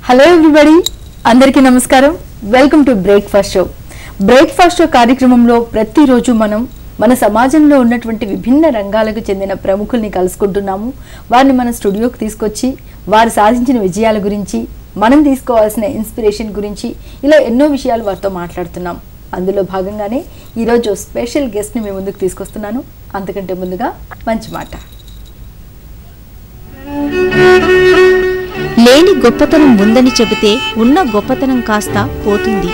Hello everybody అందరికీ నమస్కారం welcome to breakfast show breakfast show కార్యక్రమంలో ప్రతిరోజు మనం మన సమాజంలో ఉన్నటువంటి విభిన్న రంగాలకు చెందిన ప్రముఖుల్ని కలుసుకుంటున్నాము వారిని మన స్టూడియోకి తీసుకొచ్చి వారు సాధించిన విజయాల గురించి మనం తీసుకోవాల్సిన ఇన్స్పిరేషన్ గురించి ఇలా ఎన్నో విషయాలు వారితో మాట్లాడుతున్నాం అందులో భాగంగానే ఈరోజు స్పెషల్ గెస్ట్ని మీ ముందుకు తీసుకొస్తున్నాను అంతకంటే ముందుగా మంచి మాట లేని గొప్పతనం ఉందని చెబితే ఉన్న గొప్పతనం కాస్త పోతుంది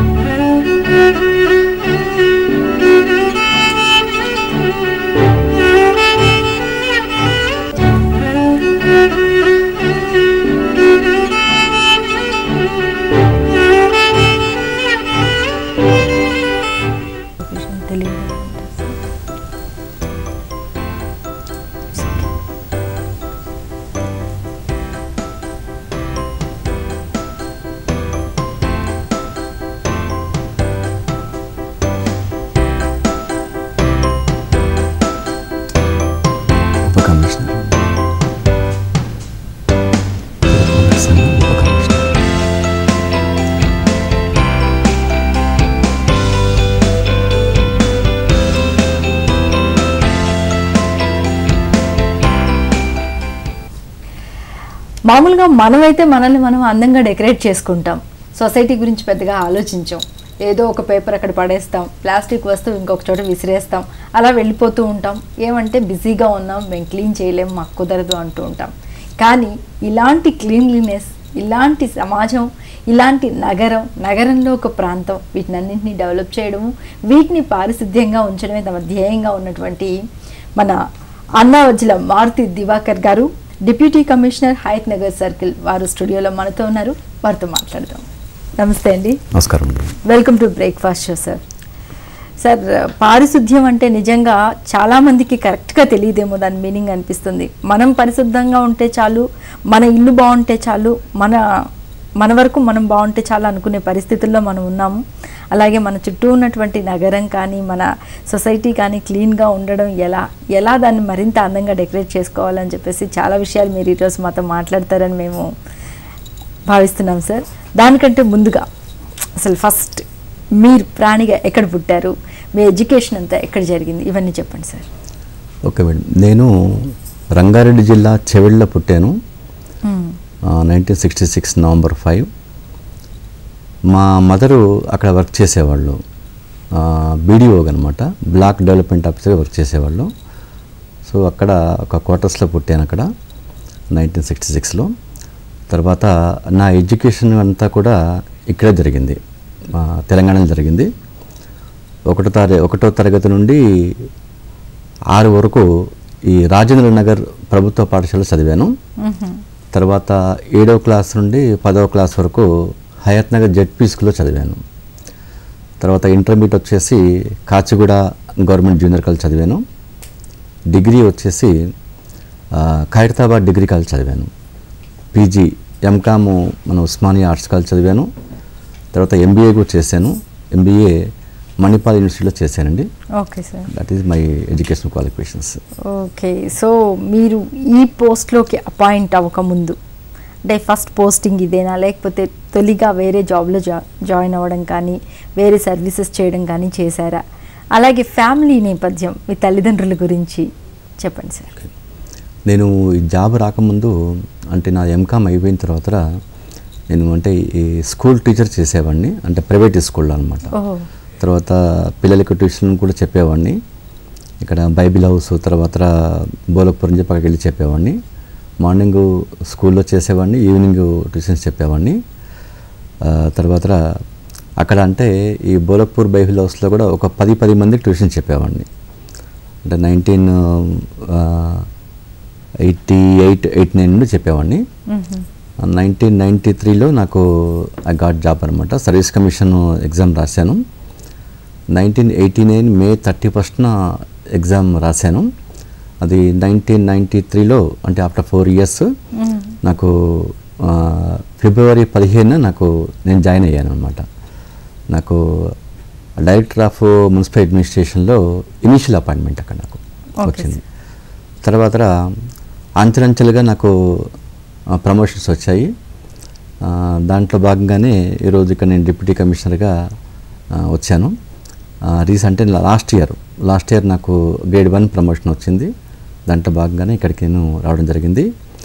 తెలియదు ఉప కమిషనర్ ఉప కమిషనర్ మామూలుగా మనమైతే మనల్ని మనం అందంగా డెకరేట్ చేసుకుంటాం సొసైటీ గురించి పెద్దగా ఆలోచించాం ఏదో ఒక పేపర్ అక్కడ పడేస్తాం ప్లాస్టిక్ వస్తువు ఇంకొక చోట విసిరేస్తాం అలా వెళ్ళిపోతూ ఉంటాం ఏమంటే బిజీగా ఉన్నాం మేము క్లీన్ చేయలేం మాకు కుదరదు అంటూ ఉంటాం కానీ ఇలాంటి క్లీన్లీనెస్ ఇలాంటి సమాజం ఇలాంటి నగరం నగరంలో ఒక ప్రాంతం వీటినన్నింటినీ డెవలప్ చేయడము వీటిని పారిశుద్ధ్యంగా ఉంచడమే తమ ధ్యేయంగా ఉన్నటువంటి మన అన్నావజ్జల Maruthi Diwakar garu deputy commissioner Hayath Nagar circle వారు స్టూడియోలో మనతో ఉన్నారు వారితో మాట్లాడదాం నమస్తే అండి నమస్కారం అండి welcome to breakfast show sir sir పారిశుద్ధ్యం అంటే నిజంగా చాలామందికి కరెక్ట్గా తెలియదేమో దాని మీనింగ్ అనిపిస్తుంది మనం పరిశుద్ధంగా ఉంటే చాలు మన ఇల్లు బాగుంటే చాలు మన మన వరకు మనం బాగుంటే చాలు అనుకునే పరిస్థితుల్లో మనం ఉన్నాము అలాగే మన చుట్టూ ఉన్నటువంటి నగరం కానీ మన సొసైటీ కానీ క్లీన్గా ఉండడం ఎలా ఎలా దాన్ని మరింత అందంగా డెకరేట్ చేసుకోవాలని చెప్పేసి చాలా విషయాలు మీరు ఈరోజు మాతో మాట్లాడతారని మేము భావిస్తున్నాం సార్ దానికంటే ముందుగా అసలు ఫస్ట్ మీరు ప్రాణిగా ఎక్కడ పుట్టారు మీ ఎడ్యుకేషన్ అంతా ఎక్కడ జరిగింది ఇవన్నీ చెప్పండి సార్ ఓకే మేడం నేను రంగారెడ్డి జిల్లా చెవెళ్ళ పుట్టాను మ్మ్. Nineteen sixty six November five మా మదరు అక్కడ వర్క్ చేసేవాళ్ళు బీడీఓ అనమాట బ్లాక్ డెవలప్మెంట్ ఆఫీసర్గా వర్క్ చేసేవాళ్ళు సో అక్కడ ఒక క్వార్టర్స్లో పుట్టాను అక్కడ నైన్టీన్ సిక్స్టీ సిక్స్లో తర్వాత నా ఎడ్యుకేషన్ అంతా కూడా ఇక్కడే జరిగింది ఆ, తెలంగాణలో జరిగింది ఒకటో తారీ ఒకటో తరగతి నుండి ఆరు వరకు ఈ రాజేంద్ర నగర్ ప్రభుత్వ పాఠశాల చదివాను మ్మ్. తర్వాత ఏడవ క్లాస్ నుండి పదవ క్లాస్ వరకు హయత్ నగర్ జెడ్పీ స్కూల్లో చదివాను తర్వాత ఇంటర్మీడియట్ వచ్చేసి కాచిగూడ గవర్నమెంట్ జూనియర్ కాలేజ్ చదివాను డిగ్రీ వచ్చేసి ఆ, ఖైరతాబాద్ డిగ్రీ కాలేజ్ చదివాను పీజీ ఎంకామ్ మన ఉస్మానియా ఆర్ట్స్ కాలేజ్ చదివాను తర్వాత ఎంబీఏ కూడా చేశాను ఎంబీఏ మణిపాల్ యూనివర్సిటీలో చేశానండి okay sir that is my education qualifications okay so మీరు ఈ పోస్ట్లోకి అపాయింట్ అవ్వకముందు అంటే ఫస్ట్ పోస్టింగ్ ఇదేనా లేకపోతే తొలిగా వేరే జాబ్లో జా జాయిన్ అవ్వడం కానీ వేరే సర్వీసెస్ చేయడం కానీ చేశారా అలాగే ఫ్యామిలీ నేపథ్యం మీ తల్లిదండ్రుల గురించి చెప్పండి సార్ నేను ఈ జాబ్ రాకముందు అంటే నా ఎంకామ్ అయిపోయిన తర్వాత నేను అంటే ఈ స్కూల్ టీచర్ చేసేవాడిని అంటే ప్రైవేట్ స్కూల్లో అనమాట ఓహో తర్వాత పిల్లలకి ట్యూషన్ కూడా చెప్పేవాడిని ఇక్కడ బైబిల్ హౌస్ తర్వాత బోలక్పురం చెప్పి అక్కడికి వెళ్ళి చెప్పేవాడిని మార్నింగ్ స్కూల్లో చేసేవాడిని ఈవినింగ్ ట్యూషన్స్ చెప్పేవాడిని ఆ, తర్వాత అక్కడ అంటే ఈ బోలక్పూర్ బైబిల్ హౌస్లో కూడా ఒక పది పది మందికి ట్యూషన్ చెప్పేవాడిని అంటే nineteen eighty eight eight nine నుండి చెప్పేవాడిని మ్మ్. నైన్టీన్ నైంటీ త్రీలో నాకు ఐ గాట్ జాబ్ అనమాట సర్వీస్ కమిషన్ ఎగ్జామ్ రాశాను nineteen eighty nine May thirty ఫస్ట్న ఎగ్జామ్ రాశాను అది నైన్టీన్ నైంటీ త్రీలో అంటే ఆఫ్టర్ ఫోర్ ఇయర్స్ మ్మ్. నాకు ఆ, ఫిబ్రవరి పదిహేను నాకు నేను జాయిన్ అయ్యాను అనమాట నాకు డైరెక్టర్ ఆఫ్ మున్సిపల్ అడ్మినిస్ట్రేషన్లో ఇనిషియల్ అపాయింట్మెంట్ అక్కడ నాకు Okay, వచ్చింది తర్వాత అంచెలంచెలుగా నాకు ప్రమోషన్స్ వచ్చాయి ఆ, దాంట్లో భాగంగానే ఈరోజు ఇక్కడ నేను డిప్యూటీ కమిషనర్గా ఆ, వచ్చాను recent last year last year నాకు గ్రేడ్ వన్ ప్రమోషన్ వచ్చింది దాంట్లో భాగంగానే ఇక్కడికి నేను రావడం జరిగింది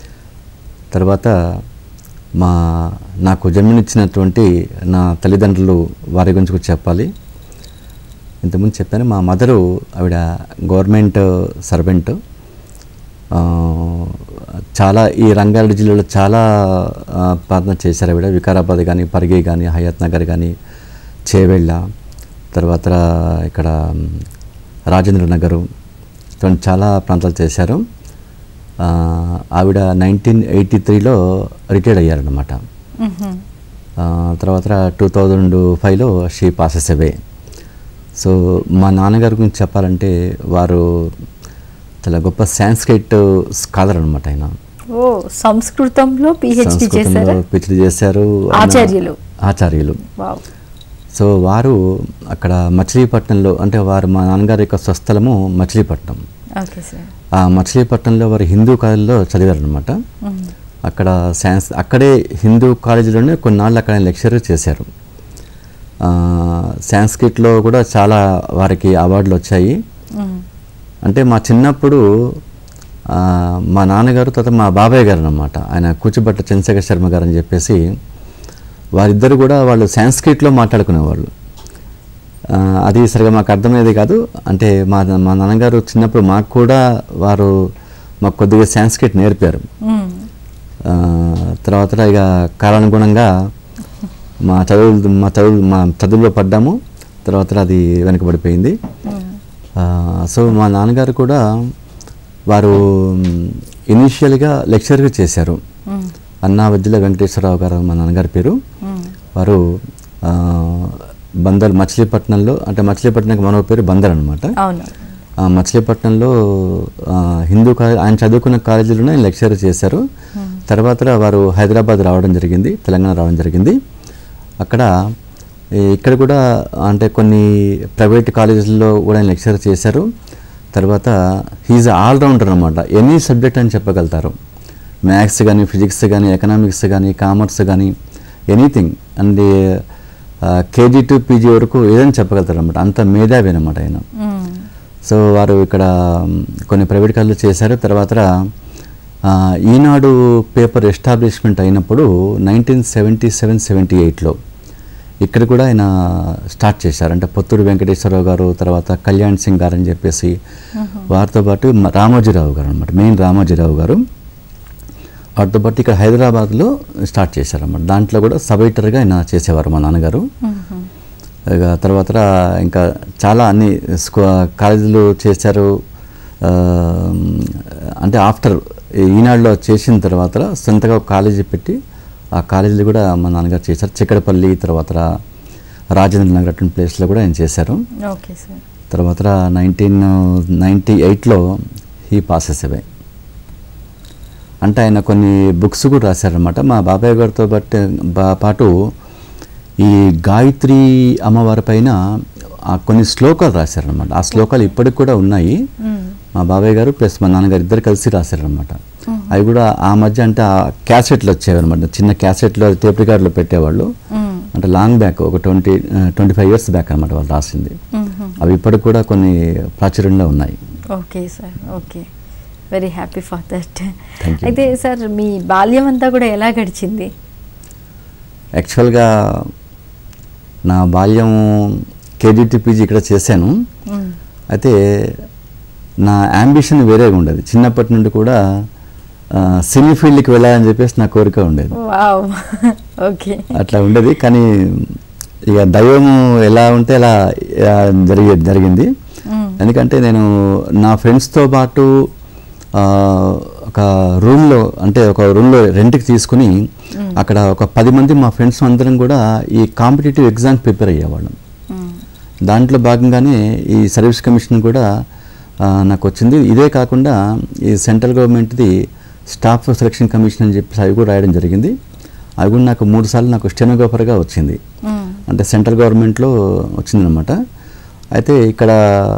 తర్వాత మా నాకు జన్మనిచ్చినటువంటి నా తల్లిదండ్రులు వారి గురించి కూడా చెప్పాలి ఇంతకుముందు చెప్పాను మా మదరు ఆవిడ గవర్నమెంట్ సర్వెంట్ ఆ, చాలా ఈ రంగారెడ్డి జిల్లాలో చాలా ఆ, ప్రార్థన చేశారు ఆవిడ వికారాబాద్ కానీ పరిగి కానీ హయాత్ నగర్ కానీ చేవెళ్ళ తర్వాత ఇక్కడ మ్, రాజేంద్ర నగరు ఇటువంటి చాలా ప్రాంతాలు చేశారు ఆ, ఆవిడ నైన్టీన్ ఎయిటీ త్రీలో రిటైర్డ్ అయ్యారనమాట మ్హూ. ఆ, తర్వాత టూ థౌజండ్ ఫైవ్లో షీ పాసెస్ అవే సో మా నాన్నగారి గురించి చెప్పాలంటే వారు చాలా గొప్ప సాంస్క్రిట్ స్కాలర్ అనమాట ఆయన ఓ సంస్కృతంలో పిహెచ్డి చేశారా పిహెచ్డి చేశారు ఆయన- ఆచార్యులు. ఆచార్యులు వావ్ సో వారు అక్కడ మచిలీపట్నంలో అంటే వారు మా నాన్నగారి యొక్క స్వస్థలము మచిలీపట్నం ఓకే సార్ ఆ మచిలీపట్నంలో వారు హిందూ కాలేజీలో చదివారనమాట అక్కడ సైన్స్ అక్కడే హిందూ కాలేజీలోనే కొన్నాళ్ళు అక్కడ లెక్చర్ చేశారు ఆ, సాంస్క్రిట్లో కూడా చాలా వారికి అవార్డులు వచ్చాయి అంటే మా చిన్నప్పుడు ఆ, మా నాన్నగారు తర్వాత మా బాబాయ్ గారు అనమాట ఆయన కూచిబట్ట చంద్రశేఖర శర్మ గారు అని చెప్పేసి వారిద్దరు కూడా వాళ్ళు సాంస్క్రిట్లో మాట్లాడుకునేవాళ్ళు ఆ, అది సరిగా మాకు అర్థమయ్యేది కాదు అంటే మా మా నాన్నగారు చిన్నప్పుడు మాకు కూడా వారు మాకు కొద్దిగా సాంస్క్రిట్ నేర్పారు ఆ, తర్వాత ఇక కాలానుగుణంగా మా చదువులు మా చదువు మా చదువులో పడ్డాము తర్వాత అది వెనకబడిపోయింది ఆ, సో మా నాన్నగారు కూడా వారు ఇనీషియల్గా లెక్చర్గా చేశారు అన్నా వజ్జల వెంకటేశ్వరరావు గారు మా నాన్నగారి పేరు వారు ఆ, బందర్ మచిలీపట్నంలో అంటే మచిలీపట్నంకి మరో పేరు బందర్ అనమాట అవును ఆ, మచిలీపట్నంలో ఆ, హిందూ కాలేజ్ ఆయన చదువుకున్న కాలేజీలోనే ఆయన లెక్చర్ చేశారు తర్వాత వారు హైదరాబాద్ రావడం జరిగింది తెలంగాణ రావడం జరిగింది అక్కడ ఈ ఇక్కడ కూడా అంటే కొన్ని ప్రైవేట్ కాలేజీల్లో కూడా ఆయన లెక్చర్ చేశారు తర్వాత హీజ్ ఆల్రౌండర్ అనమాట ఎనీ సబ్జెక్ట్ అని చెప్పగలుగుతారు మ్యాథ్స్ కానీ ఫిజిక్స్ కానీ ఎకనామిక్స్ కానీ కామర్స్ కానీ anything and KG to PG వరకు ఏదైనా చెప్పగలుగుతారు అనమాట అంత మేధావి అనమాట ఆయన మ్మ్. సో వారు ఇక్కడ మ్, కొన్ని ప్రైవేట్ కాలేజీలు చేశారు తర్వాత ఆ, ఈనాడు పేపర్ ఎస్టాబ్లిష్మెంట్ అయినప్పుడు నైన్టీన్ సెవెంటీ సెవెన్ సెవెంటీ ఎయిట్లో ఇక్కడ కూడా ఆయన స్టార్ట్ చేశారు అంటే పొత్తూరు వెంకటేశ్వరరావు గారు తర్వాత కళ్యాణ్ సింగ్ గారు అని చెప్పేసి వారితో పాటు మ- రామోజీరావు గారు అనమాట మెయిన్ రామోజీరావు గారు వాటితో పాటు ఇక్కడ హైదరాబాద్లో స్టార్ట్ చేశారన్నమాట దాంట్లో కూడా సబ్ ఎడిటర్గా ఆయన చేసేవారు మా నాన్నగారు మ్మ్. ఇక తర్వాత ఇంకా చాలా అన్ని స్కూ కాలేజీలు చేశారు ఆ, అంటే ఆఫ్టర్ ఈనాడులో చేసిన తర్వాత సొంతగా ఒక కాలేజీ పెట్టి ఆ కాలేజీలు కూడా మా నాన్నగారు చేశారు చిక్కడపల్లి తర్వాత రాజేంద్ర నగర్ అటువంటి ప్లేస్లో కూడా ఆయన చేశారు ఓకే సార్ తర్వాత నైన్టీన్ నైంటీ ఎయిట్లో హీ పాసెస్ అవే అంటే ఆయన కొన్ని బుక్స్ కూడా రాశారనమాట మా బాబాయ్ గారితో బట్టి బా- పాటు ఈ గాయత్రి అమ్మవారి పైన ఆ కొన్ని శ్లోకాలు రాశారనమాట ఆ శ్లోకాలు ఇప్పటికి కూడా ఉన్నాయి మ్మ్. మా బాబాయ్ గారు ప్లస్ మా నాన్నగారు ఇద్దరు కలిసి రాశారనమాట అవి కూడా ఆ మధ్య అంటే ఆ క్యాసెట్లు వచ్చేవి అనమాట చిన్న క్యాసెట్లో టేప్ రికార్డులో పెట్టేవాళ్ళు మ్మ్. అంటే లాంగ్ బ్యాక్ ఒక twenty twenty five years back అనమాట వాళ్ళు రాసింది మ్మ్. అవి ఇప్పటికి కూడా కొన్ని ప్రాచుర్యంలో ఉన్నాయి okay sir okay very happy for that Thank you. అయితే సార్ మీ బాల్యం అంతా కూడా ఎలా గడిచింది యాక్చువల్గా నా బాల్యం కేజీటీ పీజీ ఇక్కడ చేశాను మ్మ్. అయితే నా అంబిషన్ వేరేగా ఉండేది చిన్నప్పటి నుండి కూడా ఆ, సినీ ఫీల్డ్కి వెళ్ళాలని చెప్పేసి నా కోరిక ఉండేది వావ్ ఓకే అట్లా ఉండేది కానీ ఇక దైవం ఎలా ఉంటే అలా ఆ, జరిగే జరిగింది మ్మ్. ఎందుకంటే నేను నా ఫ్రెండ్స్తో పాటు ఆ, ఒక రూమ్లో అంటే ఒక రూమ్లో రెంట్కి తీసుకుని అక్కడ ఒక పది మంది మా ఫ్రెండ్స్ అందరం కూడా ఈ కాంపిటేటివ్ ఎగ్జామ్ ప్రిపేర్ అయ్యేవాళ్ళం మ్మ్. దాంట్లో భాగంగానే ఈ సర్వీస్ కమిషన్ కూడా ఆ, నాకు వచ్చింది ఇదే కాకుండా ఈ సెంట్రల్ గవర్నమెంట్ది స్టాఫ్ సెలక్షన్ కమిషన్ అని చెప్పి అవి కూడా రాయడం జరిగింది అవి కూడా నాకు మూడు సార్లు నాకు స్టెనోగ్రాఫర్గా వచ్చింది మ్మ్. అంటే సెంట్రల్ గవర్నమెంట్లో వచ్చిందనమాట అయితే ఇక్కడ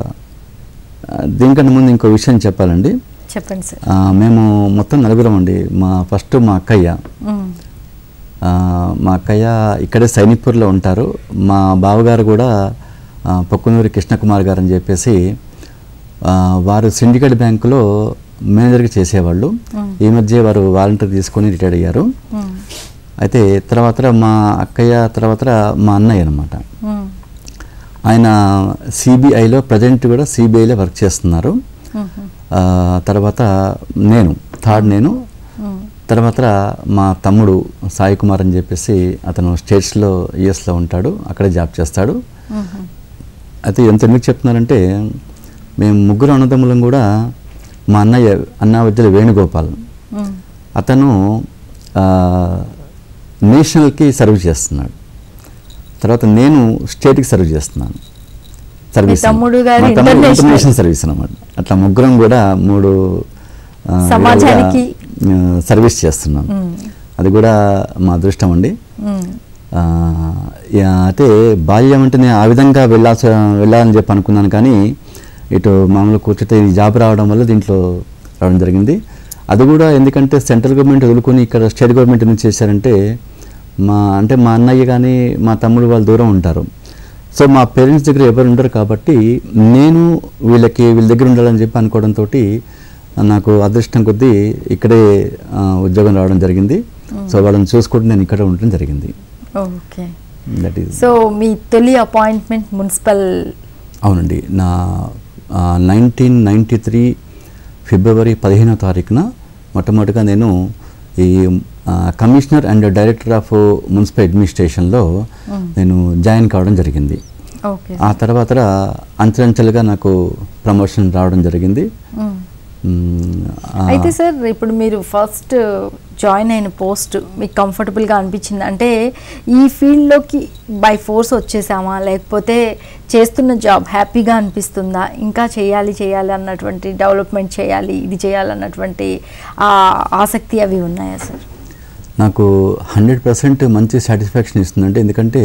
ఆ, దీనికంటే ముందు ఇంకో విషయం చెప్పాలండి చెప్పండి సార్ ఆ, మేము మొత్తం నలుగురం అండి మా ఫస్ట్ మా అక్కయ్య మ్మ్. ఆ, మా అక్కయ్య ఇక్కడే సైనిక్పూర్లో ఉంటారు మా బావగారు కూడా ఆ, పొక్కునూరి కృష్ణకుమార్ గారు అని చెప్పేసి ఆ, వారు సిండికేట్ బ్యాంకులో మేనేజర్గా చేసేవాళ్ళు ఈ మధ్య వారు వాలంటీర్ తీసుకొని రిటైర్డ్ అయ్యారు మ్మ్. అయితే తర్వాత మా అక్కయ్య తర్వాత మా అన్నయ్య అనమాట మ్మ్. ఆయన సిబిఐలో ప్రజెంట్ కూడా సిబిఐలో వర్క్ చేస్తున్నారు మ్మ్. ఆ, తర్వాత నేను థర్డ్ నేను మ్మ్. తర్వాత మా తమ్ముడు సాయి కుమార్ అని చెప్పేసి అతను స్టేట్స్లో యుఎస్లో ఉంటాడు అక్కడే జాబ్ చేస్తాడు మ్మ్. అయితే ఎంత ఎందుకు చెప్తున్నారంటే మేము ముగ్గురు అన్నదమ్ములం కూడా మా అన్నయ్య అన్న వద్దల వేణుగోపాల్ మ్మ్. అతను ఆ, నేషనల్కి సర్వ్ చేస్తున్నాడు తర్వాత నేను స్టేట్కి సర్వ్ చేస్తున్నాను సర్వీస్ తమ్ముడు గారు మా తమ్ముడు ఇంటర్నేషనల్. ఇంటర్నేషనల్ సర్వీస్ అనమాట అట్లా ముగ్గురం కూడా మూడు ఆ, సమాజానికి. విధాలుగా, ఆ, సర్వీస్ చేస్తున్నాం మ్మ్. అది కూడా మా అదృష్టం అండి మ్మ్. ఆ, యా, అయితే బాల్యం అంటే నేను ఆ విధంగా వెళ్ళాల్సి వెళ్ళాలని చెప్పి అనుకున్నాను కానీ ఇటు మామూలు కూర్చుంటే ఈ జాబ్ రావడం వల్ల దీంట్లో రావడం జరిగింది అది కూడా ఎందుకంటే సెంట్రల్ గవర్నమెంట్ వదులుకొని ఇక్కడ స్టేట్ గవర్నమెంట్ నుంచి చేశారంటే మా అంటే మా అన్నయ్య కానీ మా తమ్ముడు వాళ్ళు దూరం ఉంటారు సో మా పేరెంట్స్ దగ్గర ఎవరు ఉండరు కాబట్టి నేను వీళ్ళకి వీళ్ళ దగ్గర ఉండాలని చెప్పి అనుకోవడంతో నాకు అదృష్టం కొద్దీ ఇక్కడే ఆ, ఉద్యోగం రావడం జరిగింది సో వాళ్ళని చూసుకుంటూ నేను ఇక్కడ ఉండడం జరిగింది ఓకే దట్ ఈస్ సో మీ తొలి అపాయింట్మెంట్ మున్సిపల్ అవునండి నా నైన్టీన్ నైంటీ త్రీ ఫిబ్రవరి పదిహేనో తారీఖున మొట్టమొదటిగా నేను ఈ ఆ, commissioner and director of municipal అడ్మినిస్ట్రేషన్లో నేను జాయిన్ కావడం జరిగింది ఓకే ఆ తర్వాత అంచెలంచెలుగా నాకు ప్రమోషన్ రావడం జరిగింది మ్మ్. మ్, ఆ, అయితే సార్ ఇప్పుడు మీరు ఫస్ట్ జాయిన్ అయిన పోస్ట్ మీకు కంఫర్టబుల్గా అనిపించింది అంటే ఈ ఫీల్డ్లోకి బై ఫోర్స్ వచ్చేసామా లేకపోతే చేస్తున్న జాబ్ హ్యాపీగా అనిపిస్తుందా ఇంకా చేయాలి చేయాలి అన్నటువంటి డెవలప్మెంట్ చేయాలి ఇది చేయాలన్నటువంటి ఆ ఆసక్తి అవి ఉన్నాయా సార్ నాకు హండ్రెడ్ పర్సెంట్ మంచి సాటిస్ఫాక్షన్ ఇస్తుందంటే ఎందుకంటే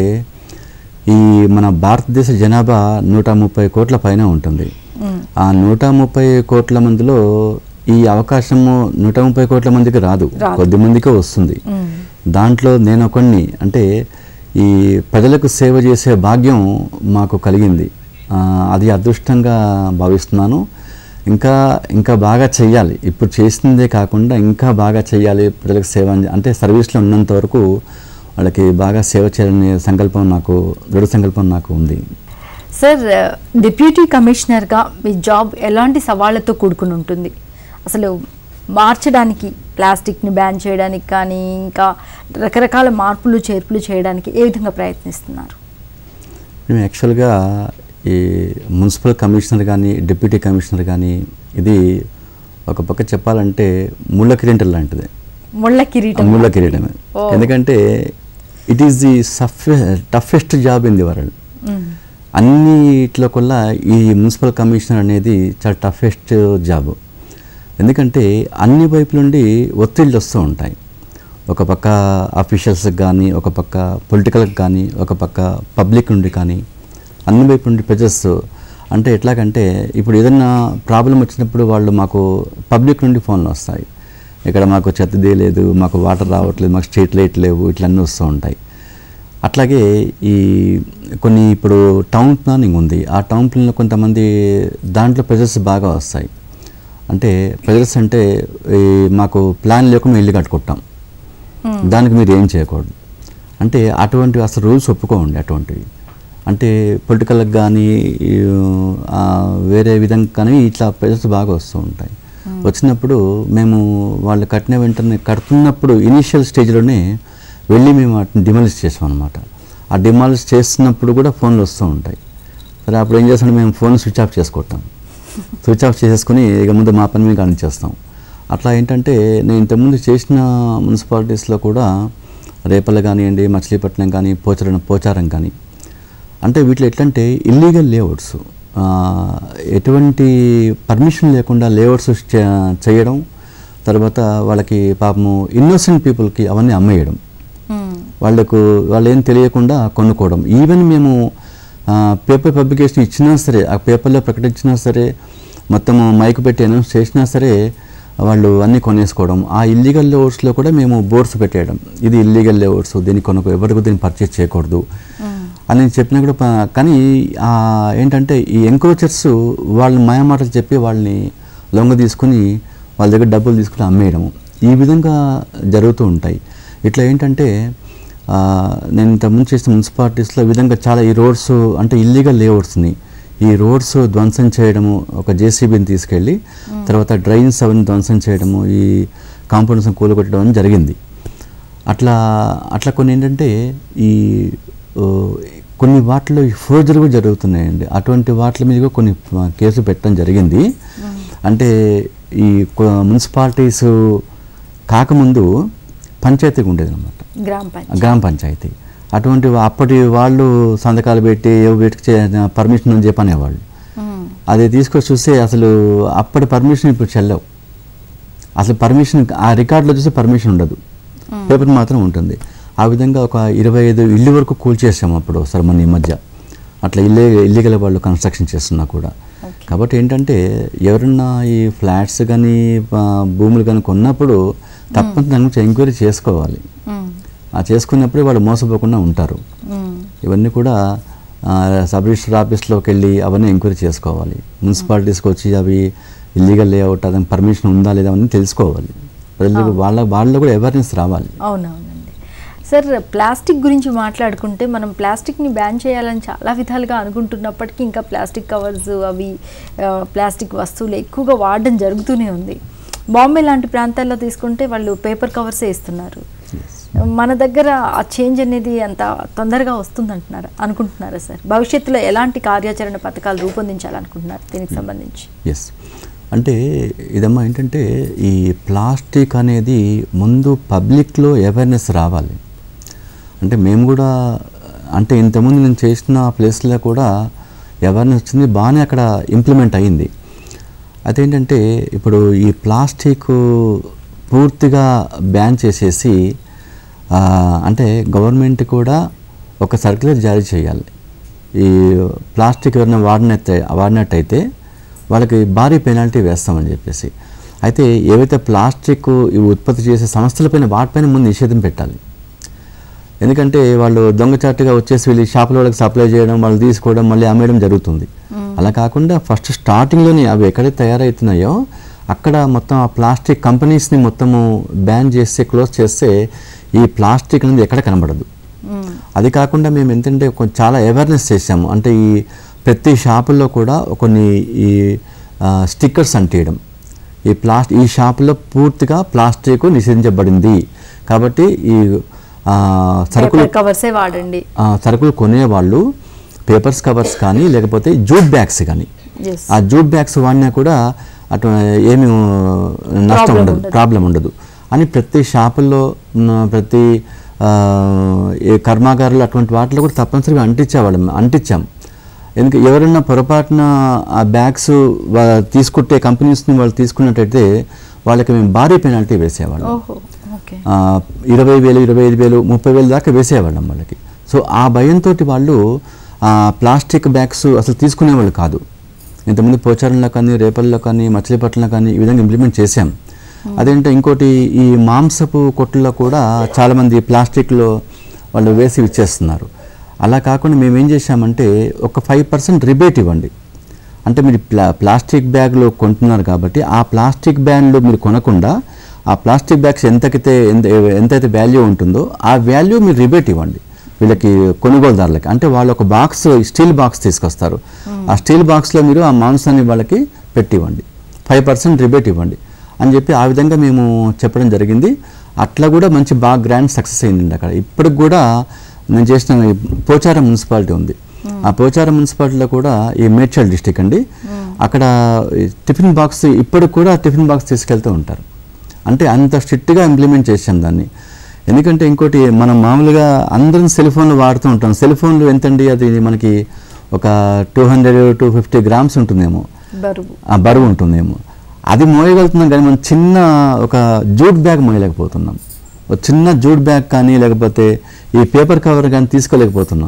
ఈ మన భారతదేశ జనాభా నూట ముప్పై కోట్ల పైన ఉంటుంది మ్మ్. ఆ నూట ముప్పై కోట్ల మందిలో ఈ అవకాశము నూట ముప్పై కోట్ల మందికి రాదు రాదు. కొద్ది మందికే వస్తుంది మ్మ్. దాంట్లో నేను కొన్ని అంటే ఈ ప్రజలకు సేవ చేసే భాగ్యం మాకు కలిగింది ఆ, అది అదృష్టంగా భావిస్తున్నాను ఇంకా ఇంకా బాగా చెయ్యాలి ఇప్పుడు చేసిందే కాకుండా ఇంకా బాగా చెయ్యాలి ప్రజలకు సేవ అని- అంటే సర్వీస్లో ఉన్నంత వరకు వాళ్ళకి బాగా సేవ చేయాలనే సంకల్పం నాకు దృఢ సంకల్పం నాకు ఉంది సార్ డిప్యూటీ కమిషనర్గా మీ జాబ్ ఎలాంటి సవాళ్లతో కూడుకుని ఉంటుంది అసలు మార్చడానికి ప్లాస్టిక్ని బ్యాన్ చేయడానికి కానీ ఇంకా రకరకాల మార్పులు చేర్పులు చేయడానికి ఏ విధంగా ప్రయత్నిస్తున్నారు మేము యాక్చువల్గా ఈ మున్సిపల్ కమిషనర్ కానీ డిప్యూటీ కమిషనర్ కానీ ఇది ఒక పక్క చెప్పాలంటే ముళ్ళ కిరీటం లాంటిది ముళ్ళ కిరీటం ముళ్ళ కిరీటమే ఓ. ఎందుకంటే ఇట్ ఈస్ ది సఫె toughest job in the world hmm. అన్నిట్లో కల్లా ఈ మున్సిపల్ కమిషనర్ అనేది చాలా టఫెస్ట్ జాబ్ ఎందుకంటే అన్ని వైపుల నుండి ఒత్తిళ్ళు వస్తూ ఉంటాయి ఒక పక్క అఫీషియల్స్కి కానీ ఒక పక్క పొలిటికల్కి కానీ ఒక పక్క పబ్లిక్ నుండి కానీ అన్ని వైపు నుండి ప్రెజర్స్ అంటే ఎట్లాగంటే ఇప్పుడు ఏదైనా ప్రాబ్లం వచ్చినప్పుడు వాళ్ళు మాకు పబ్లిక్ నుండి ఫోన్లు వస్తాయి ఇక్కడ మాకు చెత్తదే లేదు మాకు వాటర్ రావట్లేదు మాకు స్ట్రీట్ లైట్ లేవు ఇట్లన్నీ వస్తూ ఉంటాయి అట్లాగే ఈ కొన్ని ఇప్పుడు టౌన్ ప్లానింగ్ ఉంది ఆ టౌన్ ప్లాన్లో కొంతమంది దాంట్లో ప్రెజర్స్ బాగా వస్తాయి అంటే ప్రెజర్స్ అంటే ఈ మాకు ప్లాన్ లేకుండా ఇల్లు కట్టుకుంటాం దానికి మీరు ఏం చేయకూడదు అంటే అటువంటివి అసలు రూల్స్ ఒప్పుకోండి అటువంటివి అంటే పొలిటికల్కి కానీ ఈ, ఆ, వేరే విధంగా కానీ ఇట్లా ప్రెజర్స్ బాగా వస్తూ ఉంటాయి వచ్చినప్పుడు మేము వాళ్ళు కట్టిన వెంటనే కడుతున్నప్పుడు ఇనీషియల్ స్టేజ్లోనే వెళ్ళి మేము వాటిని డిమాలిష్ చేసాం అనమాట ఆ డిమాలిష్ చేస్తున్నప్పుడు కూడా ఫోన్లు వస్తూ ఉంటాయి సరే అప్పుడు ఏం చేస్తాం మేము ఫోన్ స్విచ్ ఆఫ్ చేసుకుంటాం స్విచ్ ఆఫ్ చేసేసుకుని ఇక ముందు మా పని మేము కానిచ్చేస్తాం అట్లా ఏంటంటే నేను ఇంతకుముందు చేసిన మున్సిపాలిటీస్లో కూడా రేపల్ల కానివ్వండి మచిలీపట్నం కానీ పోచారం పోచారం కానీ అంటే వీటిలో ఎట్లంటే ఇల్లీగల్ లేఅవుట్స్ ఎటువంటి పర్మిషన్ లేకుండా లేఅవుట్స్ చేయడం తర్వాత వాళ్ళకి పాపము ఇన్నోసెంట్ పీపుల్కి అవన్నీ అమ్మేయడం మ్మ్. వాళ్ళకు వాళ్ళు ఏం తెలియకుండా కొనుక్కోవడం ఈవెన్ మేము పేపర్ పబ్లికేషన్ ఇచ్చినా సరే ఆ పేపర్లో ప్రకటించినా సరే మొత్తం మైక్ పెట్టి అనౌన్స్ చేసినా సరే వాళ్ళు అన్నీ కొనేసుకోవడం ఆ ఇల్లీగల్ లేఅవుట్స్లో కూడా మేము బోర్డ్స్ పెట్టేయడం ఇది ఇల్లీగల్ లేఅవుట్స్ దీన్ని కొనుక్కో ఎవరికి దీన్ని పర్చేస్ చేయకూడదు అని నేను చెప్పినా కూడా ప- కానీ ఆ ఏంటంటే ఈ ఎంక్రోచర్స్ వాళ్ళని మాయమాటలు చెప్పి వాళ్ళని లొంగ తీసుకుని వాళ్ళ దగ్గర డబ్బులు తీసుకుని అమ్మేయడము ఈ విధంగా జరుగుతూ ఉంటాయి ఇట్లా ఏంటంటే ఆ, నేను ఇంతకుముందు చేసిన మున్సిపాలిటీస్లో ఈ విధంగా చాలా ఈ రోడ్స్ అంటే ఇల్లీగల్ లేఅవుట్స్ని ఈ రోడ్స్ ధ్వంసం చేయడము ఒక జేసీబీని తీసుకెళ్ళి తర్వాత డ్రైన్స్ అవన్నీ ధ్వంసం చేయడము ఈ కాంపౌండ్స్ కూలగొట్టడం అని జరిగింది అట్లా అట్లా కొన్ని ఏంటంటే ఈ ఓ, కొన్ని వాటిలో ఫోర్జరీ కూడా జరుగుతున్నాయండి అటువంటి వాటి మీద కూడా కొన్ని ఆ, కేసులు పెట్టడం జరిగింది అంటే ఈ కొ- మున్సిపాలిటీస్ కాకముందు పంచాయతీగా ఉండేది అనమాట గ్రామ పంచాయతీ గ్రామ పంచాయతీ అటువంటి వా- అప్పటి వాళ్ళు సంతకాలు పెట్టి ఏవో పెట్టి పర్మిషన్ అని చెప్పి అనేవాళ్ళు మ్మ్. అది తీసుకొచ్చి చూస్తే అసలు అప్పటి పర్మిషన్ ఇప్పుడు చెల్లవు అసలు పర్మిషన్ ఆ రికార్డులో చూస్తే పర్మిషన్ ఉండదు పేపర్ మాత్రం ఉంటుంది ఆ విధంగా ఒక ఇరవై ఐదు ఇల్లు వరకు కూల్చేసాము అప్పుడు ఒకసారి మన ఈ మధ్య అట్లా ఇల్లే ఇల్లీగల్ వాళ్ళు కన్స్ట్రక్షన్ చేస్తున్నా కూడా కాబట్టి ఏంటంటే ఎవరన్నా ఈ ఫ్లాట్స్ కానీ భూములు కానీ కొన్నప్పుడు తప్పని దాని గురించి ఎంక్వైరీ చేసుకోవాలి మ్మ్. ఆ చేసుకున్నప్పుడే వాళ్ళు మోసపోకుండా ఉంటారు మ్మ్. ఇవన్నీ కూడా ఆ, సబ్ రిజిస్టర్ ఆఫీస్లోకి వెళ్ళి అవన్నీ ఎంక్వైరీ చేసుకోవాలి మున్సిపాలిటీస్కి వచ్చి అవి ఇల్లీగల్ లేఅవుట్ అదని పర్మిషన్ ఉందా లేదా అని తెలుసుకోవాలి ప్రజలకు వాళ్ళ వాళ్ళలో కూడా అవేర్నెస్ రావాలి అవునవునండి సార్ ప్లాస్టిక్ గురించి మాట్లాడుకుంటే మనం ప్లాస్టిక్ని బ్యాన్ చేయాలని చాలా విధాలుగా అనుకుంటున్నప్పటికీ ఇంకా ప్లాస్టిక్ కవర్స్ అవి ఆ, ప్లాస్టిక్ వస్తువులు ఎక్కువగా వాడడం జరుగుతూనే ఉంది బాంబే లాంటి ప్రాంతాల్లో తీసుకుంటే వాళ్ళు పేపర్ కవర్సే ఇస్తున్నారు మన దగ్గర ఆ చేంజ్ అనేది అంత తొందరగా వస్తుందంటున్నారా అనుకుంటున్నారా సార్ భవిష్యత్తులో ఎలాంటి కార్యాచరణ పథకాలు రూపొందించాలనుకుంటున్నారు దీనికి సంబంధించి ఎస్ అంటే ఇదమ్మా ఏంటంటే ఈ ప్లాస్టిక్ అనేది ముందు పబ్లిక్లో అవేర్నెస్ రావాలి అంటే మేము కూడా అంటే ఇంతకుముందు నేను చేసిన ప్లేస్లో కూడా అవేర్నెస్ వచ్చింది బాగానే అక్కడ ఇంప్లిమెంట్ అయ్యింది అదేంటంటే ఇప్పుడు ఈ ప్లాస్టిక్ పూర్తిగా బ్యాన్ చేసేసి ఆ, అంటే గవర్నమెంట్ కూడా ఒక సర్క్యులర్ జారీ చేయాలి ఈ ప్లాస్టిక్ ఎవరైనా వాడినట్టే వాడినట్టయితే వాళ్ళకి భారీ పెనాల్టీ వేస్తామని చెప్పేసి అయితే ఏవైతే ప్లాస్టిక్ ఇవి ఉత్పత్తి చేసే సంస్థలపైన వాటిపైన ముందు నిషేధం పెట్టాలి ఎందుకంటే వాళ్ళు దొంగచాటుగా వచ్చేసి వీళ్ళు షాపుల వాళ్ళకి సప్లై చేయడం వాళ్ళు తీసుకోవడం మళ్ళీ అమ్మేయడం జరుగుతుంది అలా కాకుండా ఫస్ట్ స్టార్టింగ్లోనే అవి ఎక్కడైతే తయారవుతున్నాయో అక్కడ మొత్తం ఆ ప్లాస్టిక్ కంపెనీస్ని మొత్తము బ్యాన్ చేస్తే క్లోజ్ చేస్తే ఈ ప్లాస్టిక్ అనేది ఎక్కడ కనబడదు మ్మ్. అది కాకుండా మేము ఎంతంటే కొంచెం చాలా అవేర్నెస్ చేసాము అంటే ఈ ప్రతి షాపుల్లో కూడా కొన్ని ఈ స్టిక్కర్స్ అంటియడం ఈ ప్లాస్ట్ ఈ షాపులో పూర్తిగా ప్లాస్టిక్ నిషేధించబడింది కాబట్టి ఈ ఆ, సరుకులు పేపర్ కవర్సే వాడండి ఆ, సరుకులు కొనేవాళ్ళు పేపర్స్ కవర్స్ కానీ లేకపోతే జూట్ బ్యాగ్స్ కానీ ఎస్ ఆ జూట్ బ్యాగ్స్ వాడినా కూడా అటు ఏమి నష్టం Problem ఉండదు ఉండదు. ప్రాబ్లం ఉండదు అని ప్రతి షాపుల్లో ఉన్న ప్రతి ఆ, ఏ కర్మాగారాలు అటువంటి వాటిలో కూడా తప్పనిసరిగా అంటించేవాళ్ళం అంటించాం ఎందుకు ఎవరైనా పొరపాటున ఆ బ్యాగ్స్ తీసుకుంటే కంపెనీస్ని వాళ్ళు తీసుకున్నట్టయితే వాళ్ళకి మేము భారీ పెనాల్టీ వేసేవాళ్ళం ఓహో ఓకే ఆ, ఇరవై వేలు ఇరవై ఐదు వేలు ముప్పై వేలు దాకా వేసేవాళ్ళం వాళ్ళకి సో ఆ భయంతో వాళ్ళు ఆ, ప్లాస్టిక్ బ్యాగ్స్ అసలు తీసుకునేవాళ్ళు కాదు ఇంతకుముందు పోచారంలో కానీ రేపల్లో కానీ మచిలీపట్నంలో కానీ ఈ విధంగా ఇంప్లిమెంట్ చేశాం అదేంటే ఇంకోటి ఈ మాంసపు కొట్టుల్లో కూడా చాలామంది ప్లాస్టిక్లో వాళ్ళు వేసి ఇచ్చేస్తున్నారు అలా కాకుండా మేము ఏం చేశామంటే ఒక ఫైవ్ పర్సెంట్ రిబేట్ ఇవ్వండి అంటే మీరు ప్లా ప్లాస్టిక్ బ్యాగ్లో కొంటున్నారు కాబట్టి ఆ ప్లాస్టిక్ బ్యాగ్లో మీరు కొనకుండా ఆ ప్లాస్టిక్ బ్యాగ్స్ ఎంతకైతే ఎంత ఎంతైతే వాల్యూ ఉంటుందో ఆ వాల్యూ మీరు రిబేట్ ఇవ్వండి వీళ్ళకి కొనుగోలుదారులకి అంటే వాళ్ళు ఒక బాక్స్ స్టీల్ బాక్స్ తీసుకొస్తారు ఆ స్టీల్ బాక్స్లో మీరు ఆ మాంసాన్ని వాళ్ళకి పెట్టి ఇవ్వండి ఫైవ్ పర్సెంట్ రిబేట్ ఇవ్వండి అని చెప్పి ఆ విధంగా మేము చెప్పడం జరిగింది అట్లా కూడా మంచి బాగా గ్రాండ్ సక్సెస్ అయిందండి అక్కడ ఇప్పటికి కూడా నేను చేసిన ఈ పోచారం మున్సిపాలిటీ ఉంది ఆ పోచారం మున్సిపాలిటీలో కూడా ఈ మేడ్చల్ డిస్టిక్ అండి అక్కడ ఈ టిఫిన్ బాక్స్ ఇప్పటికి కూడా టిఫిన్ బాక్స్ తీసుకెళ్తూ ఉంటారు అంటే అంత స్ట్రిక్ట్గా ఇంప్లిమెంట్ చేసాం దాన్ని ఎందుకంటే ఇంకోటి మనం మామూలుగా అందరం సెల్ ఫోన్లు వాడుతూ ఉంటాం సెల్ ఫోన్లు ఎంతండి అది మనకి ఒక two hundred two fifty grams ఉంటుందేమో బరువు ఆ బరువు ఉంటుందేమో అది మోయగలుగుతున్నాం కానీ మనం చిన్న ఒక జూట్ బ్యాగ్ మోయలేకపోతున్నాం ఒక చిన్న జూట్ బ్యాగ్ కానీ లేకపోతే ఈ పేపర్ కవర్ కానీ తీసుకోలేకపోతున్నాం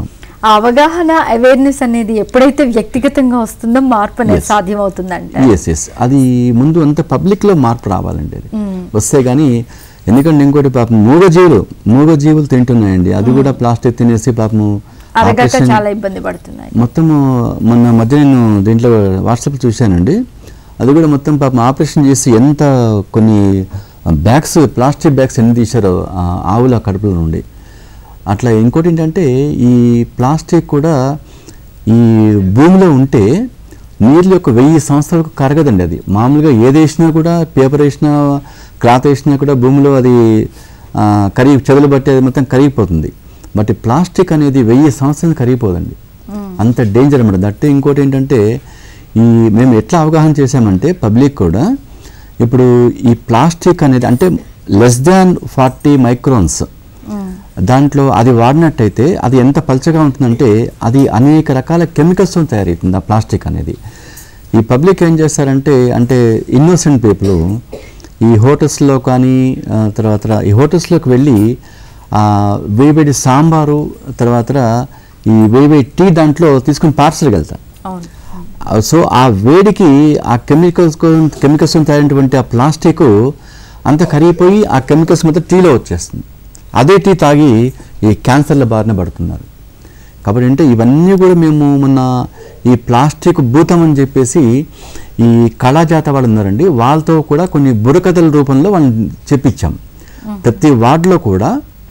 ఆ అవగాహన అవేర్నెస్ అనేది ఎప్పుడైతే వ్యక్తిగతంగా వస్తుందో మార్పు అనేది Yes. సాధ్యమవుతుందంట ఎస్ ఎస్ అది ముందు అంత పబ్లిక్లో మార్పు రావాలండి అది వస్తే కానీ ఎందుకంటే ఇంకోటి పాపం మూగజీవులు మూగజీవులు తింటున్నాయండి అది కూడా ప్లాస్టిక్ తినేసి పాపము అరగక operation- చాలా ఇబ్బంది పడుతున్నాయి మొత్తము మొన్న మధ్య నేను దీంట్లో వాట్సాప్ చూశానండి అది కూడా మొత్తం పాపం ఆపరేషన్ చేసి ఎంత కొన్ని బ్యాగ్స్ ప్లాస్టిక్ బ్యాగ్స్ ఎన్ని తీశారో ఆ ఆవుల కడుపులో నుండి అట్లా ఇంకోటి ఏంటంటే ఈ ప్లాస్టిక్ కూడా ఈ భూమిలో ఉంటే నీళ్ళు యొక్క వెయ్యి సంవత్సరాలకు కరగదండి అది మామూలుగా ఏది వేసినా కూడా పేపర్ వేసినా క్లాత్ వేసినా కూడా భూమిలో అది ఆ, కరిగి చెదలు బట్టి అది మొత్తం కరిగిపోతుంది బట్ ఈ ప్లాస్టిక్ అనేది వెయ్యి సంవత్సరాలు కరిగిపోదండి అంత డేంజర్ అనమాట దట్టే ఇంకోటి ఏంటంటే ఈ మేము ఎట్లా అవగాహన చేసామంటే పబ్లిక్ కూడా ఇప్పుడు ఈ ప్లాస్టిక్ అనేది అంటే లెస్ దాన్ ఫార్టీ మైక్రోన్స్ దాంట్లో అది వాడినట్టయితే అది ఎంత పలచగా ఉంటుందంటే అది అనేక రకాల కెమికల్స్తో తయారవుతుంది ఆ ప్లాస్టిక్ అనేది ఈ పబ్లిక్ ఏం చేస్తారంటే అంటే ఇన్నోసెంట్ పీపుల్ ఈ హోటల్స్లో కానీ ఆ, తర్వాత ఈ హోటల్స్లోకి వెళ్ళి ఆ, వేడివేడి సాంబారు తర్వాత ఈ వేడివేడి టీ దాంట్లో తీసుకుని పార్సల్కి వెళ్తారు అవును ఆ, సో ఆ వేడికి ఆ కెమికల్స్ కెమికల్స్ తయారైనటువంటి ఆ ప్లాస్టిక్ అంత కరిగిపోయి ఆ కెమికల్స్ మొత్తం టీలో వచ్చేస్తుంది అదే టీ తాగి ఈ క్యాన్సర్ల బారిన పడుతున్నారు కాబట్టి అంటే ఇవన్నీ కూడా మేము మొన్న ఈ ప్లాస్టిక్ భూతం అని చెప్పేసి ఈ కళాజాత వాళ్ళు ఉన్నారండి వాళ్ళతో కూడా కొన్ని బుర్రకథల రూపంలో వాళ్ళని చెప్పించాం ప్రతి వార్డులో కూడా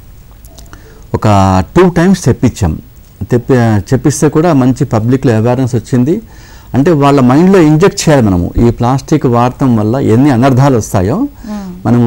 ఒక టూ టైమ్స్ తెప్పించాం తెప్పి చెప్పిస్తే కూడా మంచి పబ్లిక్లో అవేర్నెస్ వచ్చింది అంటే వాళ్ళ మైండ్లో ఇంజెక్ట్ చేయాలి మనము ఈ ప్లాస్టిక్ వాడటం వల్ల ఎన్ని అనర్థాలు వస్తాయో మనము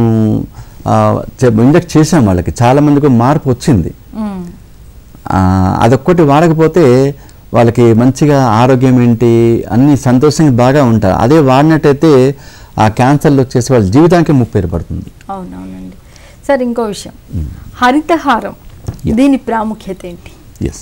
ఇంజెక్ట్ చేసాం వాళ్ళకి చాలా మందికి మార్పు వచ్చింది మ్మ్. ఆ, అదొక్కటి వాడకపోతే వాళ్ళకి మంచిగా ఆరోగ్యం ఏంటి అన్ని సంతోషంగా బాగా ఉంటారు అదే వాడినట్టయితే ఆ క్యాన్సర్లు వచ్చేసి వాళ్ళ జీవితానికి ముప్పు ఏర్పడుతుంది అవునవునండి సార్ ఇంకో విషయం హరితహారం Yeah. దీని ప్రాముఖ్యత ఏంటి ఎస్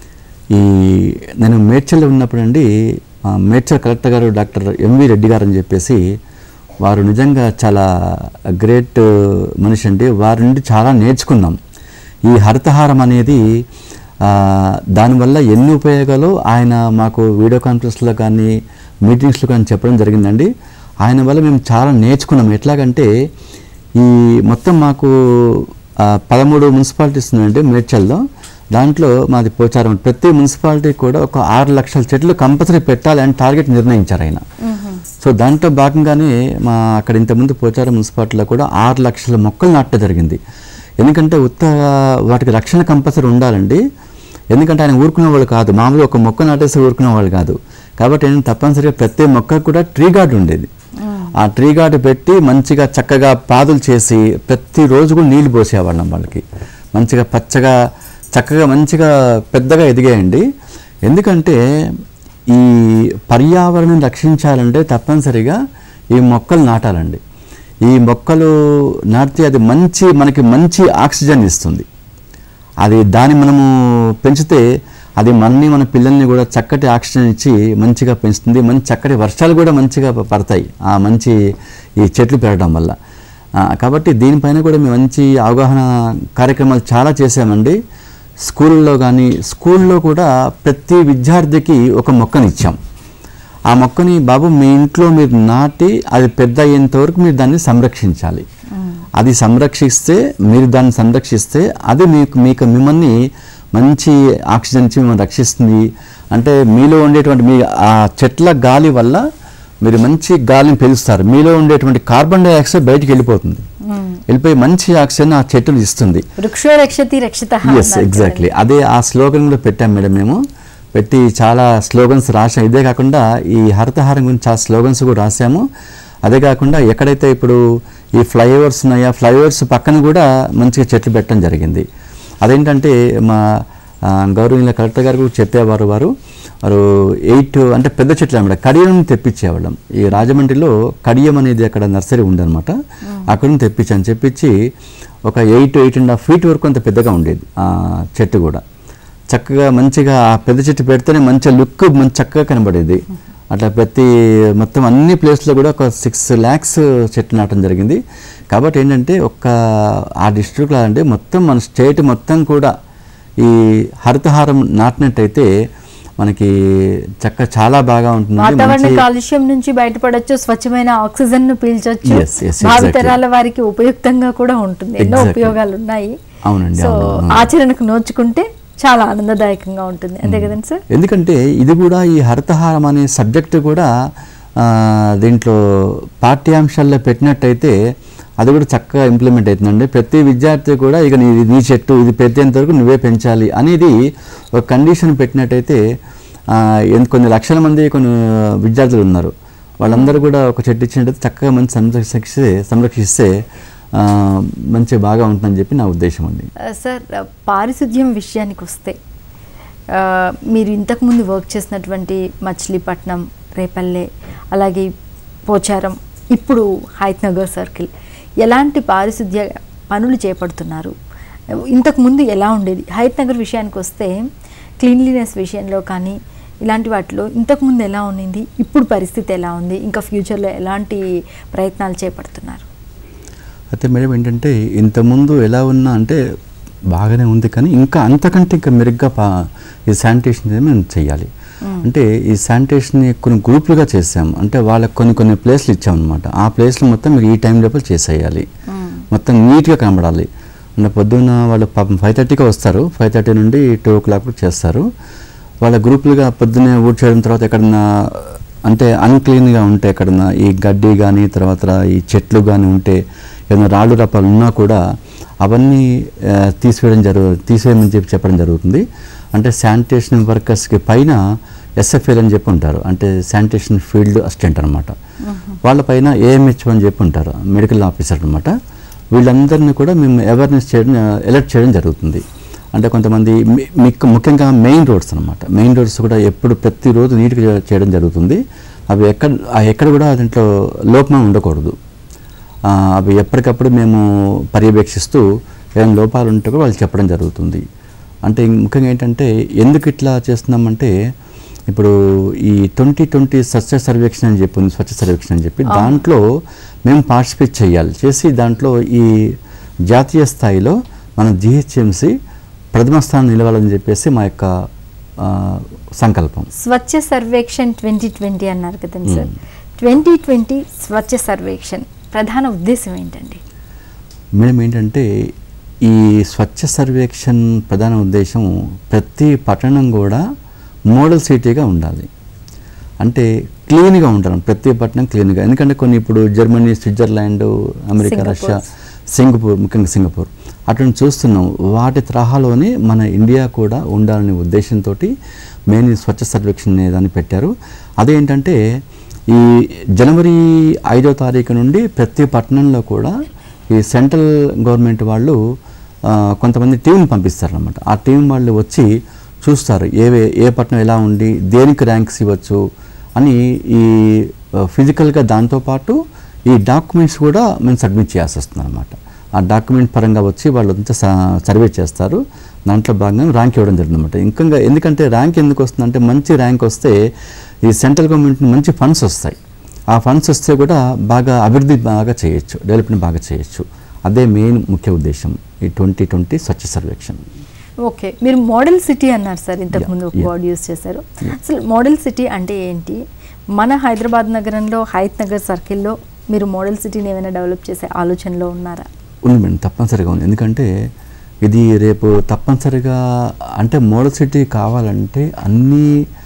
ఈ నేను మేడ్చల్లో ఉన్నప్పుడు అండి ఆ, మేడ్చల్ కలెక్టర్ గారు డాక్టర్ ఎంవి రెడ్డి గారు అని చెప్పేసి వారు నిజంగా చాలా గ్రేట్ మనిషి అండి వారి నుండి చాలా నేర్చుకున్నాం ఈ హరితహారం అనేది ఆ, దానివల్ల ఎన్ని ఉపయోగాలు ఆయన మాకు వీడియో కాన్ఫరెన్స్లో కానీ మీటింగ్స్లో కానీ చెప్పడం జరిగిందండి ఆయన వల్ల మేము చాలా నేర్చుకున్నాం ఎట్లాగంటే ఈ మొత్తం మాకు ఆ, పదమూడు మున్సిపాలిటీస్ ఉన్నాయండి మేడ్చల్లో దాంట్లో మాది పోచారం ప్రతి మున్సిపాలిటీ కూడా ఒక ఆరు లక్షల చెట్లు కంపల్సరీ పెట్టాలి అని టార్గెట్ నిర్ణయించారు ఆయన సో దాంట్లో భాగంగానే మా అక్కడ ఇంతకుముందు పోచారం మున్సిపాలిటీలో కూడా ఆరు లక్షల మొక్కలు నాటడం జరిగింది ఎందుకంటే ఉత్త వాటికి రక్షణ కంపల్సరీ ఉండాలండి ఎందుకంటే ఆయన ఊరుకునే వాళ్ళు కాదు మామూలుగా ఒక మొక్క నాటేసి ఊరుకునే వాళ్ళు కాదు కాబట్టి నేను తప్పనిసరిగా ప్రతి మొక్కకు కూడా ట్రీ గార్డ్ ఉండేది ఆ ట్రీ గార్డ్ పెట్టి మంచిగా చక్కగా పాదులు చేసి ప్రతిరోజు కూడా నీళ్లు పోసేవాళ్ళం వాళ్ళకి మంచిగా పచ్చగా చక్కగా మంచిగా పెద్దగా ఎదిగాయండి ఎందుకంటే ఈ పర్యావరణం రక్షించాలంటే తప్పనిసరిగా ఈ మొక్కలు నాటాలండి ఈ మొక్కలు నాటితే అది మంచి మనకి మంచి ఆక్సిజన్ ఇస్తుంది అది దాన్ని మనము పెంచితే అది మనని మన పిల్లల్ని కూడా చక్కటి ఆక్సిజన్ ఇచ్చి మంచిగా పెంచుతుంది మంచి చక్కటి వర్షాలు కూడా మంచిగా ప- పడతాయి ఆ మంచి ఈ చెట్లు పెరగడం వల్ల ఆ, కాబట్టి దీనిపైన కూడా మేము మంచి అవగాహన కార్యక్రమాలు చాలా చేసామండి స్కూల్లో కానీ స్కూల్లో కూడా ప్రతి విద్యార్థికి ఒక మొక్కని ఇచ్చాం ఆ మొక్కని బాబు మీ ఇంట్లో మీరు నాటి అది పెద్ద అయ్యేంత వరకు మీరు దాన్ని సంరక్షించాలి అది సంరక్షిస్తే మీరు దాన్ని సంరక్షిస్తే అది మీకు మీకు మిమ్మల్ని మంచి ఆక్సిజన్ ఇచ్చి మిమ్మల్ని రక్షిస్తుంది అంటే మీలో ఉండేటువంటి మీ ఆ చెట్ల గాలి వల్ల మీరు మంచి గాలిని పీలుస్తారు మీలో ఉండేటువంటి కార్బన్ డైఆక్సైడ్ బయటికి వెళ్ళిపోతుంది వెళ్ళిపోయి మంచి ఆక్సిజన్ ఆ చెట్టులు ఇస్తుంది వృక్షో రక్షతి రక్షిత ఎస్ ఎగ్జాక్ట్లీ అదే ఆ స్లోగన్ కూడా పెట్టాం మేడం మేము పెట్టి చాలా స్లోగన్స్ రాసాం ఇదే కాకుండా ఈ హరితహారం గురించి చాలా స్లోగన్స్ కూడా రాసాము అదే కాకుండా ఎక్కడైతే ఇప్పుడు ఈ ఫ్లైఓవర్స్ ఉన్నాయో ఫ్లైఓవర్స్ పక్కన కూడా మంచిగా చెట్లు పెట్టడం జరిగింది అదేంటంటే మా ఆ, గౌరవనీయుల కలెక్టర్ గారు కూడా చెప్పేవారు వారు వారు ఎయిట్ అంటే పెద్ద చెట్లు అనమాట కడియం తెప్పించేవాళ్ళం ఈ రాజమండ్రిలో కడియం అనేది అక్కడ నర్సరీ ఉందన్నమాట అక్కడ నుంచి తెప్పించాను తెప్పించి ఒక eight eight and half feet వరకు అంత పెద్దగా ఉండేది ఆ చెట్టు కూడా చక్కగా మంచిగా ఆ పెద్ద చెట్టు పెడితేనే మంచి లుక్ మంచి చక్కగా కనబడేది అట్లా ప్రతి మొత్తం అన్ని ప్లేస్లో కూడా ఒక సిక్స్ ల్యాక్స్ చెట్లు నాటడం జరిగింది కాబట్టి ఏంటంటే ఒక్క ఆ డిస్ట్రిక్ట్లో అంటే మొత్తం మన స్టేట్ మొత్తం కూడా ఈ హరితహారం నాటినట్టయితే మనకి చక్క చాలా బాగా ఉంటుంది వాతావరణ మంచి- కాలుష్యం నుంచి బయటపడొచ్చు స్వచ్ఛమైన ఆక్సిజన్ ను పీల్చొచ్చు Yes, yes, భావితరాల వారికి ఉపయుక్తంగా కూడా ఉంటుంది ఎన్నో Exactly. ఉపయోగాలు ఉన్నాయి అవునండి, సో అవును, అవును. ఆచరణకు నోచుకుంటే చాలా ఆనందదాయకంగా ఉంటుంది అంతే కదండి సార్ ఎందుకంటే ఇది కూడా ఈ హరితహారం అనే సబ్జెక్ట్ కూడా ఆ, దీంట్లో పాఠ్యాంశాల్లో పెట్టినట్టయితే అది కూడా చక్కగా ఇంప్లిమెంట్ అవుతుందండి ప్రతి విద్యార్థి కూడా ఇక నీ నీ చెట్టు ఇది పెద్దేంత వరకు నువ్వే పెంచాలి అనేది ఒక కండిషన్ పెట్టినట్టయితే ఆ, ఎంత- కొన్ని లక్షల మంది కొన్ని విద్యార్థులు ఉన్నారు వాళ్ళందరూ కూడా ఒక చెట్టు ఇచ్చినట్టయితే చక్కగా మంచి సంరక్షిస్తే సంరక్షిస్తే ఆ, మంచి బాగా ఉంటుందని చెప్పి నా ఉద్దేశం అండి ఆ, సార్ ఆ, పారిశుద్ధ్యం విషయానికి వస్తే ఆ, మీరు ఇంతకుముందు వర్క్ చేసినటువంటి మచిలీపట్నం రేపల్లె అలాగే పోచారం ఇప్పుడు హైత్ నగర్ సర్కిల్ ఎలాంటి పారిశుద్ధ్య పనులు చేపడుతున్నారు ఇంతకుముందు ఎలా ఉండేది హైత్ నగర్ విషయానికి వస్తే క్లీన్లీనెస్ విషయంలో కానీ ఇలాంటి వాటిలో ఇంతకుముందు ఎలా ఉండింది ఇప్పుడు పరిస్థితి ఎలా ఉంది ఇంకా ఫ్యూచర్లో ఎలాంటి ప్రయత్నాలు చేపడుతున్నారు అయితే మేడం ఏంటంటే ఇంతకుముందు ఎలా ఉన్నా అంటే బాగానే ఉంది కానీ ఇంకా అంతకంటే ఇంకా మెరుగ్గా పా ఈ శానిటేషన్ అనేది మేము చేయాలి అంటే ఈ శానిటేషన్ని కొన్ని గ్రూపులుగా చేసాం అంటే వాళ్ళకి కొన్ని కొన్ని ప్లేస్లు ఇచ్చామన్నమాట ఆ ప్లేస్లు మొత్తం మీరు ఈ టైం లోపల చేసేయాలి మొత్తం నీట్గా కనబడాలి అంటే పొద్దున్న వాళ్ళు పాపం ఫైవ్ థర్టీకి వస్తారు ఫైవ్ థర్టీ నుండి టూ ఓ క్లాక్ చేస్తారు వాళ్ళ గ్రూపులుగా పొద్దున్నే ఊడ్చేయడం తర్వాత ఎక్కడన్నా అంటే అన్క్లీన్గా ఉంటే ఎక్కడన్నా ఈ గడ్డి కానీ తర్వాత ఈ చెట్లు కానీ ఉంటే ఏదైనా రాళ్ళు రపాలు ఉన్నా కూడా అవన్నీ ఆ, తీసివేయడం జరుగు తీసేయమని చెప్పి చెప్పడం జరుగుతుంది అంటే శానిటేషన్ వర్కర్స్కి పైన ఎస్ఎఫ్ఎల్ అని చెప్పి ఉంటారు అంటే శానిటేషన్ ఫీల్డ్ అసిస్టెంట్ అనమాట వాళ్ళపైన ఏఎంహెచ్ అని చెప్పి ఉంటారు మెడికల్ ఆఫీసర్ అనమాట వీళ్ళందరినీ కూడా మేము అవేర్నెస్ చేయడం అలర్ట్ చేయడం జరుగుతుంది అంటే కొంతమంది మి- మిక్- ముఖ్యంగా మెయిన్ రోడ్స్ అనమాట మెయిన్ రోడ్స్ కూడా ఎప్పుడు ప్రతిరోజు నీట్గా చే- చేయడం జరుగుతుంది అవి ఎక్కడ ఆ ఎక్కడ కూడా దీంట్లో లోపం ఉండకూడదు ఆ, అవి ఎప్పటికప్పుడు మేము పర్యవేక్షిస్తూ ఏమైనా లోపాలు ఉంటే కూడా వాళ్ళు చెప్పడం జరుగుతుంది అంటే ఇం- ముఖ్యంగా ఏంటంటే ఎందుకు ఇట్లా చేస్తున్నామంటే ఇప్పుడు ఈ ట్వంటీ ట్వంటీ స్వచ్ఛ సర్వేక్షణ అని చెప్పి ఉంది స్వచ్ఛ సర్వేక్షణ అని చెప్పి దాంట్లో మేము పార్టిసిపేట్ చేయాలి చేసి దాంట్లో ఈ జాతీయ స్థాయిలో మన జిహెచ్ఎంసి ప్రథమ స్థానం నిలవాలని చెప్పేసి మా యొక్క ఆ, సంకల్పం స్వచ్ఛ సర్వేక్షణ్ ట్వంటీ ట్వంటీ అన్నారు కదండి sir twenty twenty Swachh Survekshan ప్రధాన ఉద్దేశం ఏంటండి మేడం ఏంటంటే ఈ స్వచ్ఛ సర్వేక్షణ్ ప్రధాన ఉద్దేశం ప్రతి పట్టణం కూడా మోడల్ సిటీగా ఉండాలి అంటే క్లీన్గా ఉండాలి ప్రతి పట్టణం క్లీన్గా ఎందుకంటే కొన్ని ఇప్పుడు Germany Switzerland America Singapore. Russia Singapore ముఖ్యంగా సింగపూర్ అటువంటి చూస్తున్నాం వాటి తరహాలోనే మన ఇండియా కూడా ఉండాలనే ఉద్దేశంతో మెయిన్ ఈ స్వచ్ఛ సర్వేక్షణ అనే దాన్ని పెట్టారు అదేంటంటే ఈ జనవరి ఐదో తారీఖు నుండి ప్రతి పట్టణంలో కూడా ఈ సెంట్రల్ గవర్నమెంట్ వాళ్ళు ఆ, కొంతమంది టీంని పంపిస్తారనమాట ఆ టీం వాళ్ళు వచ్చి చూస్తారు ఏ ఏ పట్టణం ఎలా ఉండి దేనికి ర్యాంక్స్ ఇవ్వచ్చు అని ఈ ఫిజికల్గా దాంతోపాటు ఈ డాక్యుమెంట్స్ కూడా మేము సబ్మిట్ చేయాల్సి వస్తుంది అనమాట ఆ డాక్యుమెంట్ పరంగా వచ్చి వాళ్ళు అంతా స- సర్వే చేస్తారు దాంట్లో భాగంగా ర్యాంక్ ఇవ్వడం జరిగింది అనమాట ఇంకా ఎందుకంటే ర్యాంక్ ఎందుకు వస్తుందంటే మంచి ర్యాంక్ వస్తే ఈ సెంట్రల్ గవర్నమెంట్ మంచి ఫండ్స్ వస్తాయి ఆ ఫండ్స్ వస్తే కూడా బాగా అభివృద్ధి బాగా చేయొచ్చు డెవలప్మెంట్ బాగా చేయొచ్చు అదే మెయిన్ ముఖ్య ఉద్దేశం ఈ twenty twenty Swachh Survekshan okay మీరు మోడల్ సిటీ అన్నారు సార్ ఇంతకుముందు ఒక Yeah, yeah. వర్డ్ యూస్ చేశారు అసలు మోడల్ సిటీ అంటే ఏంటి మన హైదరాబాద్ నగరంలో హైత్ నగర్ సర్కిల్లో మీరు మోడల్ సిటీని ఏమైనా డెవలప్ చేసే ఆలోచనలో ఉన్నారా ఉంది మేడం తప్పనిసరిగా ఉంది ఎందుకంటే ఇది రేపు తప్పనిసరిగా అంటే మోడల్ సిటీ కావాలంటే అన్నీ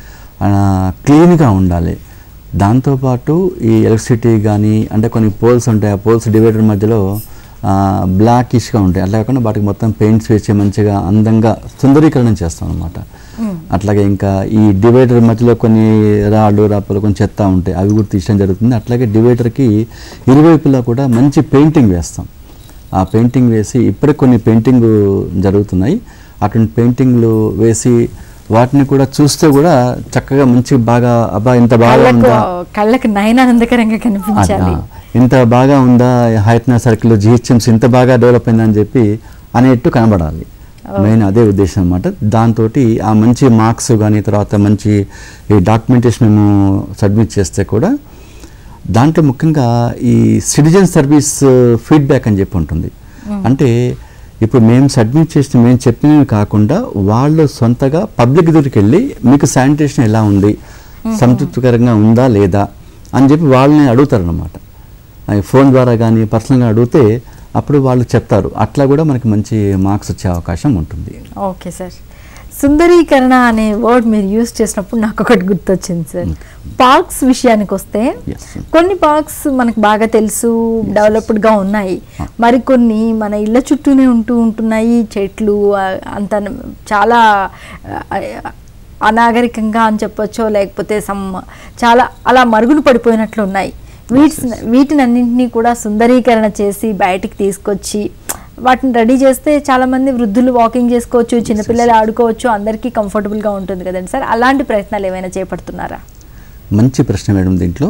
క్లీన్గా ఉండాలి దాంతోపాటు ఈ ఎలక్ట్రిసిటీ కానీ అంటే కొన్ని పోల్స్ ఉంటాయి ఆ పోల్స్ డివైడర్ మధ్యలో బ్లాకిష్గా ఉంటాయి అట్లా కాకుండా వాటికి మొత్తం పెయింట్స్ వేసి మంచిగా అందంగా సుందరీకరణ చేస్తాం అనమాట అట్లాగే ఇంకా ఈ డివైడర్ మధ్యలో కొన్ని రాళ్ళు రాపలు కొన్ని చెత్త ఉంటాయి అవి కూడా తీయడం జరుగుతుంది అట్లాగే డివైడర్కి ఇరువైపులా కూడా మంచి పెయింటింగ్ వేస్తాం ఆ పెయింటింగ్ వేసి ఇప్పటికి కొన్ని పెయింటింగ్ జరుగుతున్నాయి అటువంటి పెయింటింగ్లు వేసి వాటిని కూడా చూస్తే కూడా చక్కగా మంచి బాగా అబ్బా ఇంత బాగా కళ్ళకు ఉందా కళ్ళకు నయనానందకరంగా కనిపించాలి ఆ, ఇంత బాగా ఉందా హైట్నా సర్కిల్ జిహెచ్ఎంసీ ఇంత బాగా డెవలప్ అయిందని చెప్పి అనేట్టు కనబడాలి మెయిన్ అదే ఉద్దేశం అనమాట దాంతో ఆ మంచి మార్క్స్ కానీ తర్వాత మంచి ఈ డాక్యుమెంటేషన్ మేము సబ్మిట్ చేస్తే కూడా దాంట్లో ముఖ్యంగా ఈ సిటిజన్ సర్వీస్ ఫీడ్బ్యాక్ అని చెప్పి ఉంటుంది అంటే ఇప్పుడు మేము సబ్మిట్ చేసిన మేము చెప్పినవి కాకుండా వాళ్ళు సొంతగా పబ్లిక్ దగ్గరికి వెళ్ళి మీకు శానిటేషన్ ఎలా ఉంది సంతృప్తికరంగా ఉందా లేదా అని చెప్పి వాళ్ళని అడుగుతారు అనమాట ఫోన్ ద్వారా కానీ పర్సనల్గా అడిగితే అప్పుడు వాళ్ళు చెప్తారు అట్లా కూడా మనకి మంచి మార్క్స్ వచ్చే అవకాశం ఉంటుంది ఓకే సార్ సుందరీకరణ అనే వర్డ్ మీరు యూజ్ చేసినప్పుడు నాకు ఒకటి గుర్తొచ్చింది సార్ పార్క్స్ విషయానికి వస్తే Yes. కొన్ని పార్క్స్ మనకు బాగా తెలుసు డెవలప్డ్ గా ఉన్నాయి మరికొన్ని మన ఇళ్ళ చుట్టూనే ఉంటూ ఉంటున్నాయి చెట్లు ఆ, అంత చాలా ఆ, అనాగరికంగా అని చెప్పొచ్చో లేకపోతే సమ్ చాలా అలా మరుగున పడిపోయినట్లు ఉన్నాయి వీటి వీటినన్నింటినీ కూడా సుందరీకరణ చేసి బయటికి తీసుకొచ్చి వాటిని రెడీ చేస్తే చాలా మంది వృద్ధులు వాకింగ్ చేసుకోవచ్చు చిన్నపిల్లలు ఆడుకోవచ్చు అందరికీ comfortable గా ఉంటుంది కదండి సార్ అలాంటి ప్రయత్నాలు ఏమైనా చేపడుతున్నారా మంచి ప్రశ్న మేడం దీంట్లో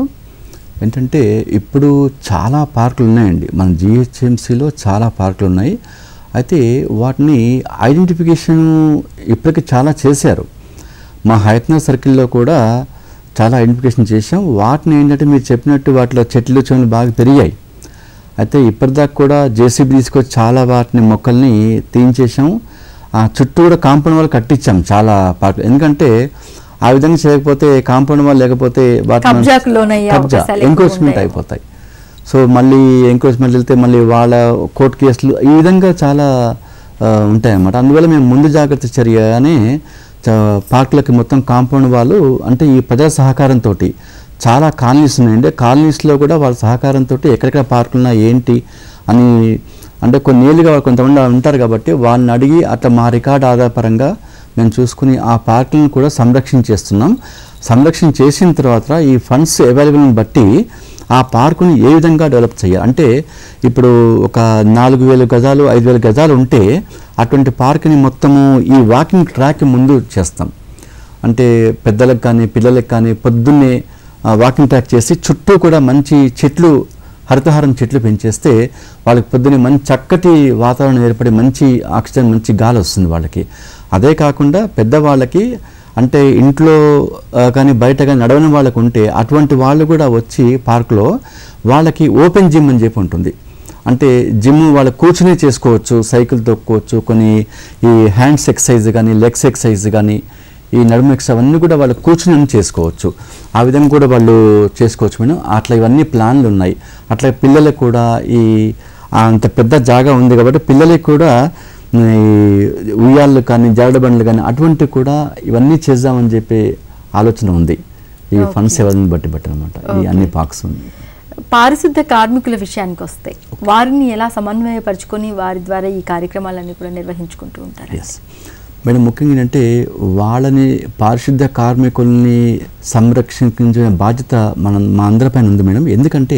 ఏంటంటే ఇప్పుడు చాలా పార్కులు ఉన్నాయండి మన జిహెచ్ఎంసీలో చాలా పార్కులు ఉన్నాయి అయితే వాటిని ఐడెంటిఫికేషన్ ఇప్పటికి చాలా చేశారు మా హయత్నగర్ సర్కిల్లో కూడా చాలా ఐడెంటిఫికేషన్ చేశాం వాటిని ఏంటంటే మీరు చెప్పినట్టు వాటిలో చెట్లు చెవులు బాగా పెరిగాయి అయితే ఇప్పటిదాకా కూడా జేసీబీ తీసుకొచ్చి చాలా వాటిని మొక్కల్ని తీయించేసాం ఆ చుట్టూ కూడా కాంపౌండ్ వాళ్ళు కట్టించాం చాలా పార్కులు ఎందుకంటే ఆ విధంగా చేయకపోతే కాంపౌండ్ వాళ్ళు లేకపోతే కబ్జాకు లోనయ్యే కబ్జా అవకాశాలు ఎక్కువ ఎంక్రోచ్మెంట్ ఉంటాయి. అయిపోతాయి సో మళ్ళీ ఎంక్రోచ్మెంట్ వెళ్తే మళ్ళీ వాళ్ళ కోర్టు కేసులు ఈ విధంగా చాలా ఆ, ఉంటాయన్నమాట అందువల్ల మేము ముందు జాగ్రత్త చర్యగానే చ- పార్కులకి మొత్తం కాంపౌండ్ వాళ్ళు అంటే ఈ ప్రజా సహకారంతో చాలా కాలనీస్ ఉన్నాయండి కాలనీస్లో కూడా వాళ్ళ సహకారంతో ఎక్కడెక్కడ పార్కులు ఉన్నాయి ఏంటి అని అంటే కొన్ని ఏళ్ళుగా వాళ్ళు కొంతమంది ఉంటారు కాబట్టి వాళ్ళని అడిగి అట్లా మా రికార్డ్ ఆధారపరంగా మేము చూసుకుని ఆ పార్కులను కూడా సంరక్షణ చేస్తున్నాం సంరక్షణ చేసిన తర్వాత ఈ ఫండ్స్ అవైలబుల్ని బట్టి ఆ పార్కుని ఏ విధంగా డెవలప్ చేయాలి అంటే ఇప్పుడు ఒక నాలుగు వేల గజాలు ఐదు వేల గజాలు ఉంటే అటువంటి పార్క్ని మొత్తము ఈ వాకింగ్ ట్రాక్ ముందు చేస్తాం అంటే పెద్దలకు కానీ పిల్లలకు కానీ పొద్దున్నే ఆ, వాకింగ్ ట్రాక్ చేసి చుట్టూ కూడా మంచి చెట్లు హరితహారం చెట్లు పెంచేస్తే వాళ్ళకి పొద్దున్నే మంచి చక్కటి వాతావరణం ఏర్పడి మంచి ఆక్సిజన్ మంచి గాలి వస్తుంది వాళ్ళకి అదే కాకుండా పెద్దవాళ్ళకి అంటే ఇంట్లో ఆ, కానీ బయట కానీ నడవని వాళ్ళకు ఉంటే అటువంటి వాళ్ళు కూడా వచ్చి పార్కులో వాళ్ళకి ఓపెన్ జిమ్ అని చెప్పి ఉంటుంది అంటే జిమ్ వాళ్ళు కూర్చునే చేసుకోవచ్చు సైకిల్ తొక్కోవచ్చు కొన్ని ఈ హ్యాండ్స్ ఎక్సర్సైజ్ కానీ లెగ్స్ ఎక్సర్సైజ్ కానీ ఈ నడుము ఎక్సర్సైజ్ అవన్నీ కూడా వాళ్ళు కూర్చుని చేసుకోవచ్చు ఆ విధంగా కూడా వాళ్ళు చేసుకోవచ్చు మేడం అట్లా ఇవన్నీ ప్లాన్లు ఉన్నాయి అట్లా పిల్లలకు కూడా ఈ ఆ అంత పెద్ద జాగా ఉంది కాబట్టి పిల్లలకి కూడా ఈ ఉయ్యాళ్ళు కానీ జారుడు బండ్లు కానీ అటువంటివి కూడా ఇవన్నీ చేద్దామని చెప్పి ఆలోచన ఉంది ఈ ఫండ్స్ ఎవరిని బట్టి బట్టి అనమాట ఈ అన్ని పార్క్స్ ఉంది పారిశుద్ధ కార్మికుల విషయానికి వస్తే వారిని ఎలా సమన్వయపరుచుకొని వారి ద్వారా ఈ కార్యక్రమాలన్నీ కూడా నిర్వహించుకుంటూ ఉంటారు ఎస్ మేడం ముఖ్యంగా ఏంటంటే వాళ్ళని పారిశుద్ధ్య కార్మికుల్ని సంరక్షించే బాధ్యత మనం మా అందరిపైన ఉంది మేడం ఎందుకంటే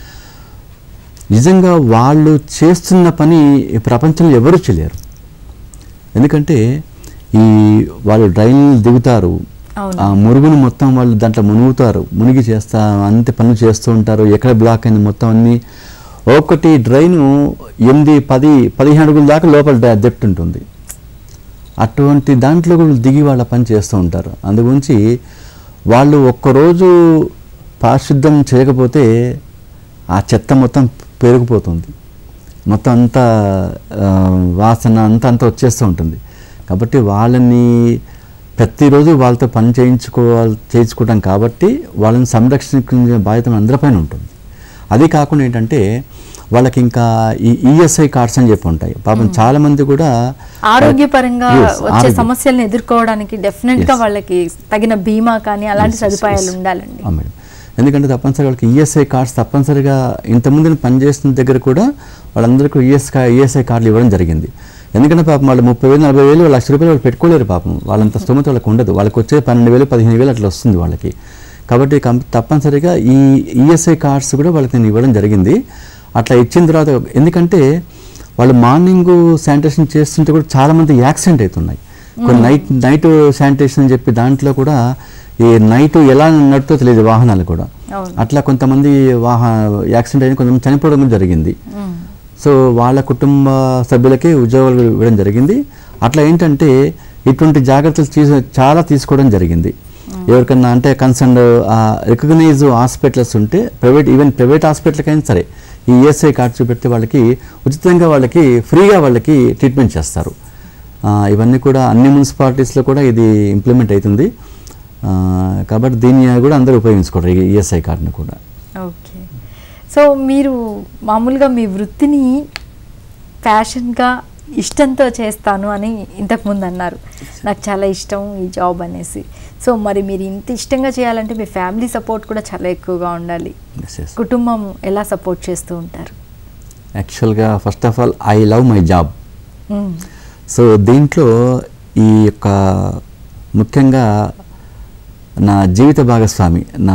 నిజంగా వాళ్ళు చేస్తున్న పని ఈ ప్రపంచంలో ఎవరు చేయలేరు ఎందుకంటే ఈ వాళ్ళు డ్రైన్లు దిగుతారు అవును. ఆ మురుగును మొత్తం వాళ్ళు దాంట్లో మునుగుతారు మునిగి చేస్తా అంతే పనులు చేస్తూ ఉంటారు ఎక్కడ బ్లాక్ అయింది మొత్తం అన్ని ఒక్కొక్కటి డ్రైను ఎనిమిది పది పదిహేను అడుగుల దాకా లోపల డ- డెప్త్ ఉంటుంది అటువంటి దాంట్లో కూడా దిగి వాళ్ళ పని చేస్తూ ఉంటారు అందుగురించి వాళ్ళు ఒక్కరోజు పారిశుద్ధం చేయకపోతే ఆ చెత్త మొత్తం పెరిగిపోతుంది మొత్తం అంతా ఆ, వాసన అంతా అంతా వచ్చేస్తూ ఉంటుంది కాబట్టి వాళ్ళని ప్రతిరోజు వాళ్ళతో పని చేయించుకోవాలి చేయించుకోవడం కాబట్టి వాళ్ళని సంరక్షించే బాధ్యత మన అందరిపైన ఉంటుంది అది కాకుండా ఏంటంటే వాళ్ళకి ఇంకా ఈ ఈఎస్ఐ కార్డ్స్ అని చెప్పి ఉంటాయి పాపం చాలా మంది కూడా ఆరోగ్యపరంగా Yes, వచ్చే ఆరోగ్యం. సమస్యలను ఎదుర్కోవడానికి డెఫినెట్ గా Yes. వాళ్ళకి తగిన బీమా కానీ అలాంటి Yes, yes, సదుపాయాలు yes. ఉండాలండి ఆ, మేడం ఎందుకంటే తప్పనిసరిగా వాళ్ళకి ఈఎస్ఐ కార్డ్స్ తప్పనిసరిగా ఇంతకుముందు పనిచేస్తున్న దగ్గర కూడా వాళ్ళందరికీ ఈఎస్ఐ ఈఎస్ఐ కార్డులు ఇవ్వడం జరిగింది ఎందుకంటే పాపం వాళ్ళు ముప్పై వేలు నలభై వేలు లక్ష రూపాయలు వాళ్ళు పెట్టుకోలేరు పాపం వాళ్ళంత స్తోమత వాళ్ళకి ఉండదు వాళ్ళకి వచ్చే పన్నెండు వేలు పదిహేను వేలు అట్లా వస్తుంది వాళ్ళకి కాబట్టి కం- తప్పనిసరిగా ఈ ఈఎస్ఐ కార్డ్స్ కూడా వాళ్ళకి నేను ఇవ్వడం జరిగింది అట్లా ఇచ్చిన తర్వాత ఎందుకంటే వాళ్ళు మార్నింగ్ శానిటేషన్ చేస్తుంటే కూడా చాలామంది యాక్సిడెంట్ అవుతున్నాయి కొన్ని నైట్ నైట్ శానిటేషన్ అని చెప్పి దాంట్లో కూడా ఈ నైట్ ఎలా నడుపుతో తెలియదు వాహనాలు కూడా అవును. అట్లా కొంతమంది వాహ యాక్సిడెంట్ అయిన కొంతమంది చనిపోవడం కూడా జరిగింది మ్మ్. సో వాళ్ళ కుటుంబ సభ్యులకి ఉద్యోగాలు ఇవ్వడం జరిగింది అట్లా ఏంటంటే ఇటువంటి జాగ్రత్తలు తీసు చాలా తీసుకోవడం జరిగింది ఎవరికన్నా అంటే కన్సర్న్ రికగ్నైజ్ హాస్పిటల్స్ ఉంటే ప్రైవేట్ ఈవెన్ ప్రైవేట్ హాస్పిటల్కైనా సరే ఈ ఈఎస్ఐ కార్డు చూపెడితే వాళ్ళకి ఉచితంగా వాళ్ళకి ఫ్రీగా వాళ్ళకి ట్రీట్మెంట్ చేస్తారు ఆ, ఇవన్నీ కూడా అన్ని మున్సిపాలిటీస్లో కూడా ఇది ఇంప్లిమెంట్ అవుతుంది ఆ, కాబట్టి దీన్ని కూడా అందరూ ఉపయోగించుకోవడం ఈ ఈఎస్ఐ కార్డుని కూడా ఓకే సో మీరు మామూలుగా మీ వృత్తిని ప్యాషన్గా ఇష్టంతో చేస్తాను అని ఇంతకుముందు అన్నారు నాకు చాలా ఇష్టం ఈ జాబ్ అనేసి సో మరి మీరు ఇంత ఇష్టంగా చేయాలంటే మీ ఫ్యామిలీ సపోర్ట్ కూడా చాలా ఎక్కువగా ఉండాలి Yes, yes. కుటుంబం ఎలా సపోర్ట్ చేస్తూ ఉంటారు యాక్చువల్గా first of all I love my job hmm. So దీంట్లో ఈ యొక్క ముఖ్యంగా నా జీవిత భాగస్వామి నా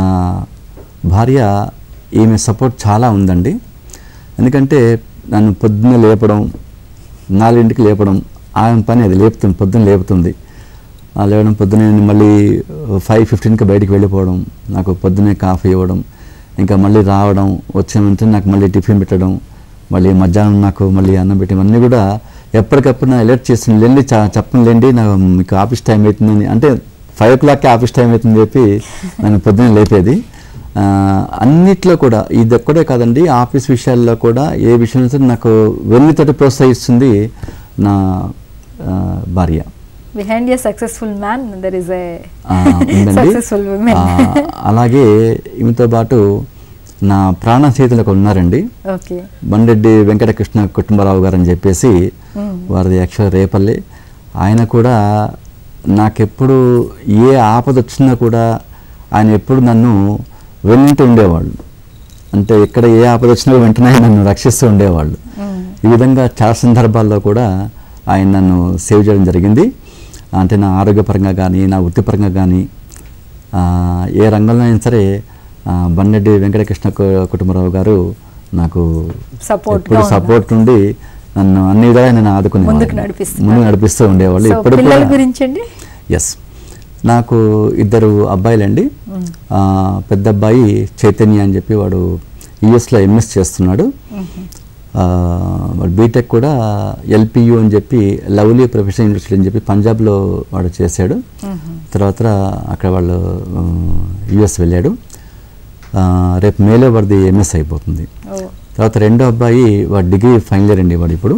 భార్య ఈమె సపోర్ట్ చాలా ఉందండి ఎందుకంటే నన్ను పొద్దున్న లేపడం నాలుగింటికి లేపడం ఆమె పని అది లేపుతుంది పొద్దున్న లేపుతుంది ఆ లేవడం పొద్దునే మళ్ళీ ఫైవ్ ఫిఫ్టీన్కి బయటికి వెళ్ళిపోవడం నాకు పొద్దునే కాఫీ ఇవ్వడం ఇంకా మళ్ళీ రావడం వచ్చిన వెంటనే నాకు మళ్ళీ టిఫిన్ పెట్టడం మళ్ళీ మధ్యాహ్నం నాకు మళ్ళీ అన్నం పెట్టడం అన్నీ కూడా ఎప్పటికప్పుడు నా అలర్ట్ చేస్తుంది లేండి చ- చెప్పండి లేండి నాకు మీకు ఆఫీస్ టైం అవుతుందని అంటే ఫైవ్ ఓ క్లాక్కి ఆఫీస్ టైం అవుతుంది చెప్పి నన్ను పొద్దున్న లేపేది ఆ, అన్నిట్లో కూడా ఇది ఒక్కడే కాదండి ఆఫీస్ విషయాల్లో కూడా ఏ విషయంలో సరే నాకు వెన్నుతోటి ప్రోత్సహిస్తుంది నా ఆ, భార్య behind a successful man there is a ఆ, ఉందండి సక్సెస్ఫుల్ ఉమెన్ ఆ, అలాగే ఈమెతో పాటు నా ప్రాణ స్నేహితులు ఒకరు ఉన్నారండి ఓకే బండెడ్డి వెంకటకృష్ణ కుటుంబరావు గారు అని చెప్పేసి వారిది యాక్చువల్ రేపల్లి ఆయన కూడా నాకెప్పుడు ఏ ఆపద వచ్చినా కూడా ఆయన ఎప్పుడు నన్ను వెన్నంటూ ఉండేవాళ్ళు అంటే ఎక్కడ ఏ ఆపద వచ్చినా వెంటనే ఆయన నన్ను రక్షిస్తూ ఉండేవాళ్ళు ఈ విధంగా చాలా సందర్భాల్లో కూడా ఆయన నన్ను సేవ్ చేయడం జరిగింది అంటే నా ఆరోగ్యపరంగా కానీ నా వృత్తిపరంగా కానీ ఆ, ఏ రంగంలో అయినా సరే ఆ, బండెడ్డి వెంకటకృష్ణ కు- కుటుంబరావు గారు నాకు Support ఎప్పుడు గా ఉన్నారు. సపోర్ట్ ఉండి నన్ను అన్ని విధాలుగా నేను ఆదుకునే ముందుకు నడిపిస్తున్నారు. ముందుకు నడిపిస్తూ ఉండేవాళ్ళు సో ఇప్పుడు పిల్లల కూడా గురించి అండి ఎస్ నాకు ఇద్దరు అబ్బాయిలండి ఆ, పెద్ద అబ్బాయి చైతన్య అని చెప్పి వాడు యుఎస్లో ఎంఎస్ చేస్తున్నాడు ఆ, వాడు బీటెక్ కూడా ఎల్పియు అని చెప్పి లవ్లీ ప్రొఫెషనల్ యూనివర్సిటీ అని చెప్పి పంజాబ్లో వాడు చేశాడు తర్వాత అక్కడ వాళ్ళు యుఎస్ వెళ్ళాడు ఆ, రేపు మేలో వాడిది ఎంఎస్ అయిపోతుంది ఓ తర్వాత రెండో అబ్బాయి వాడు డిగ్రీ ఫైనల్ ఇయర్ అండి వాడు ఇప్పుడు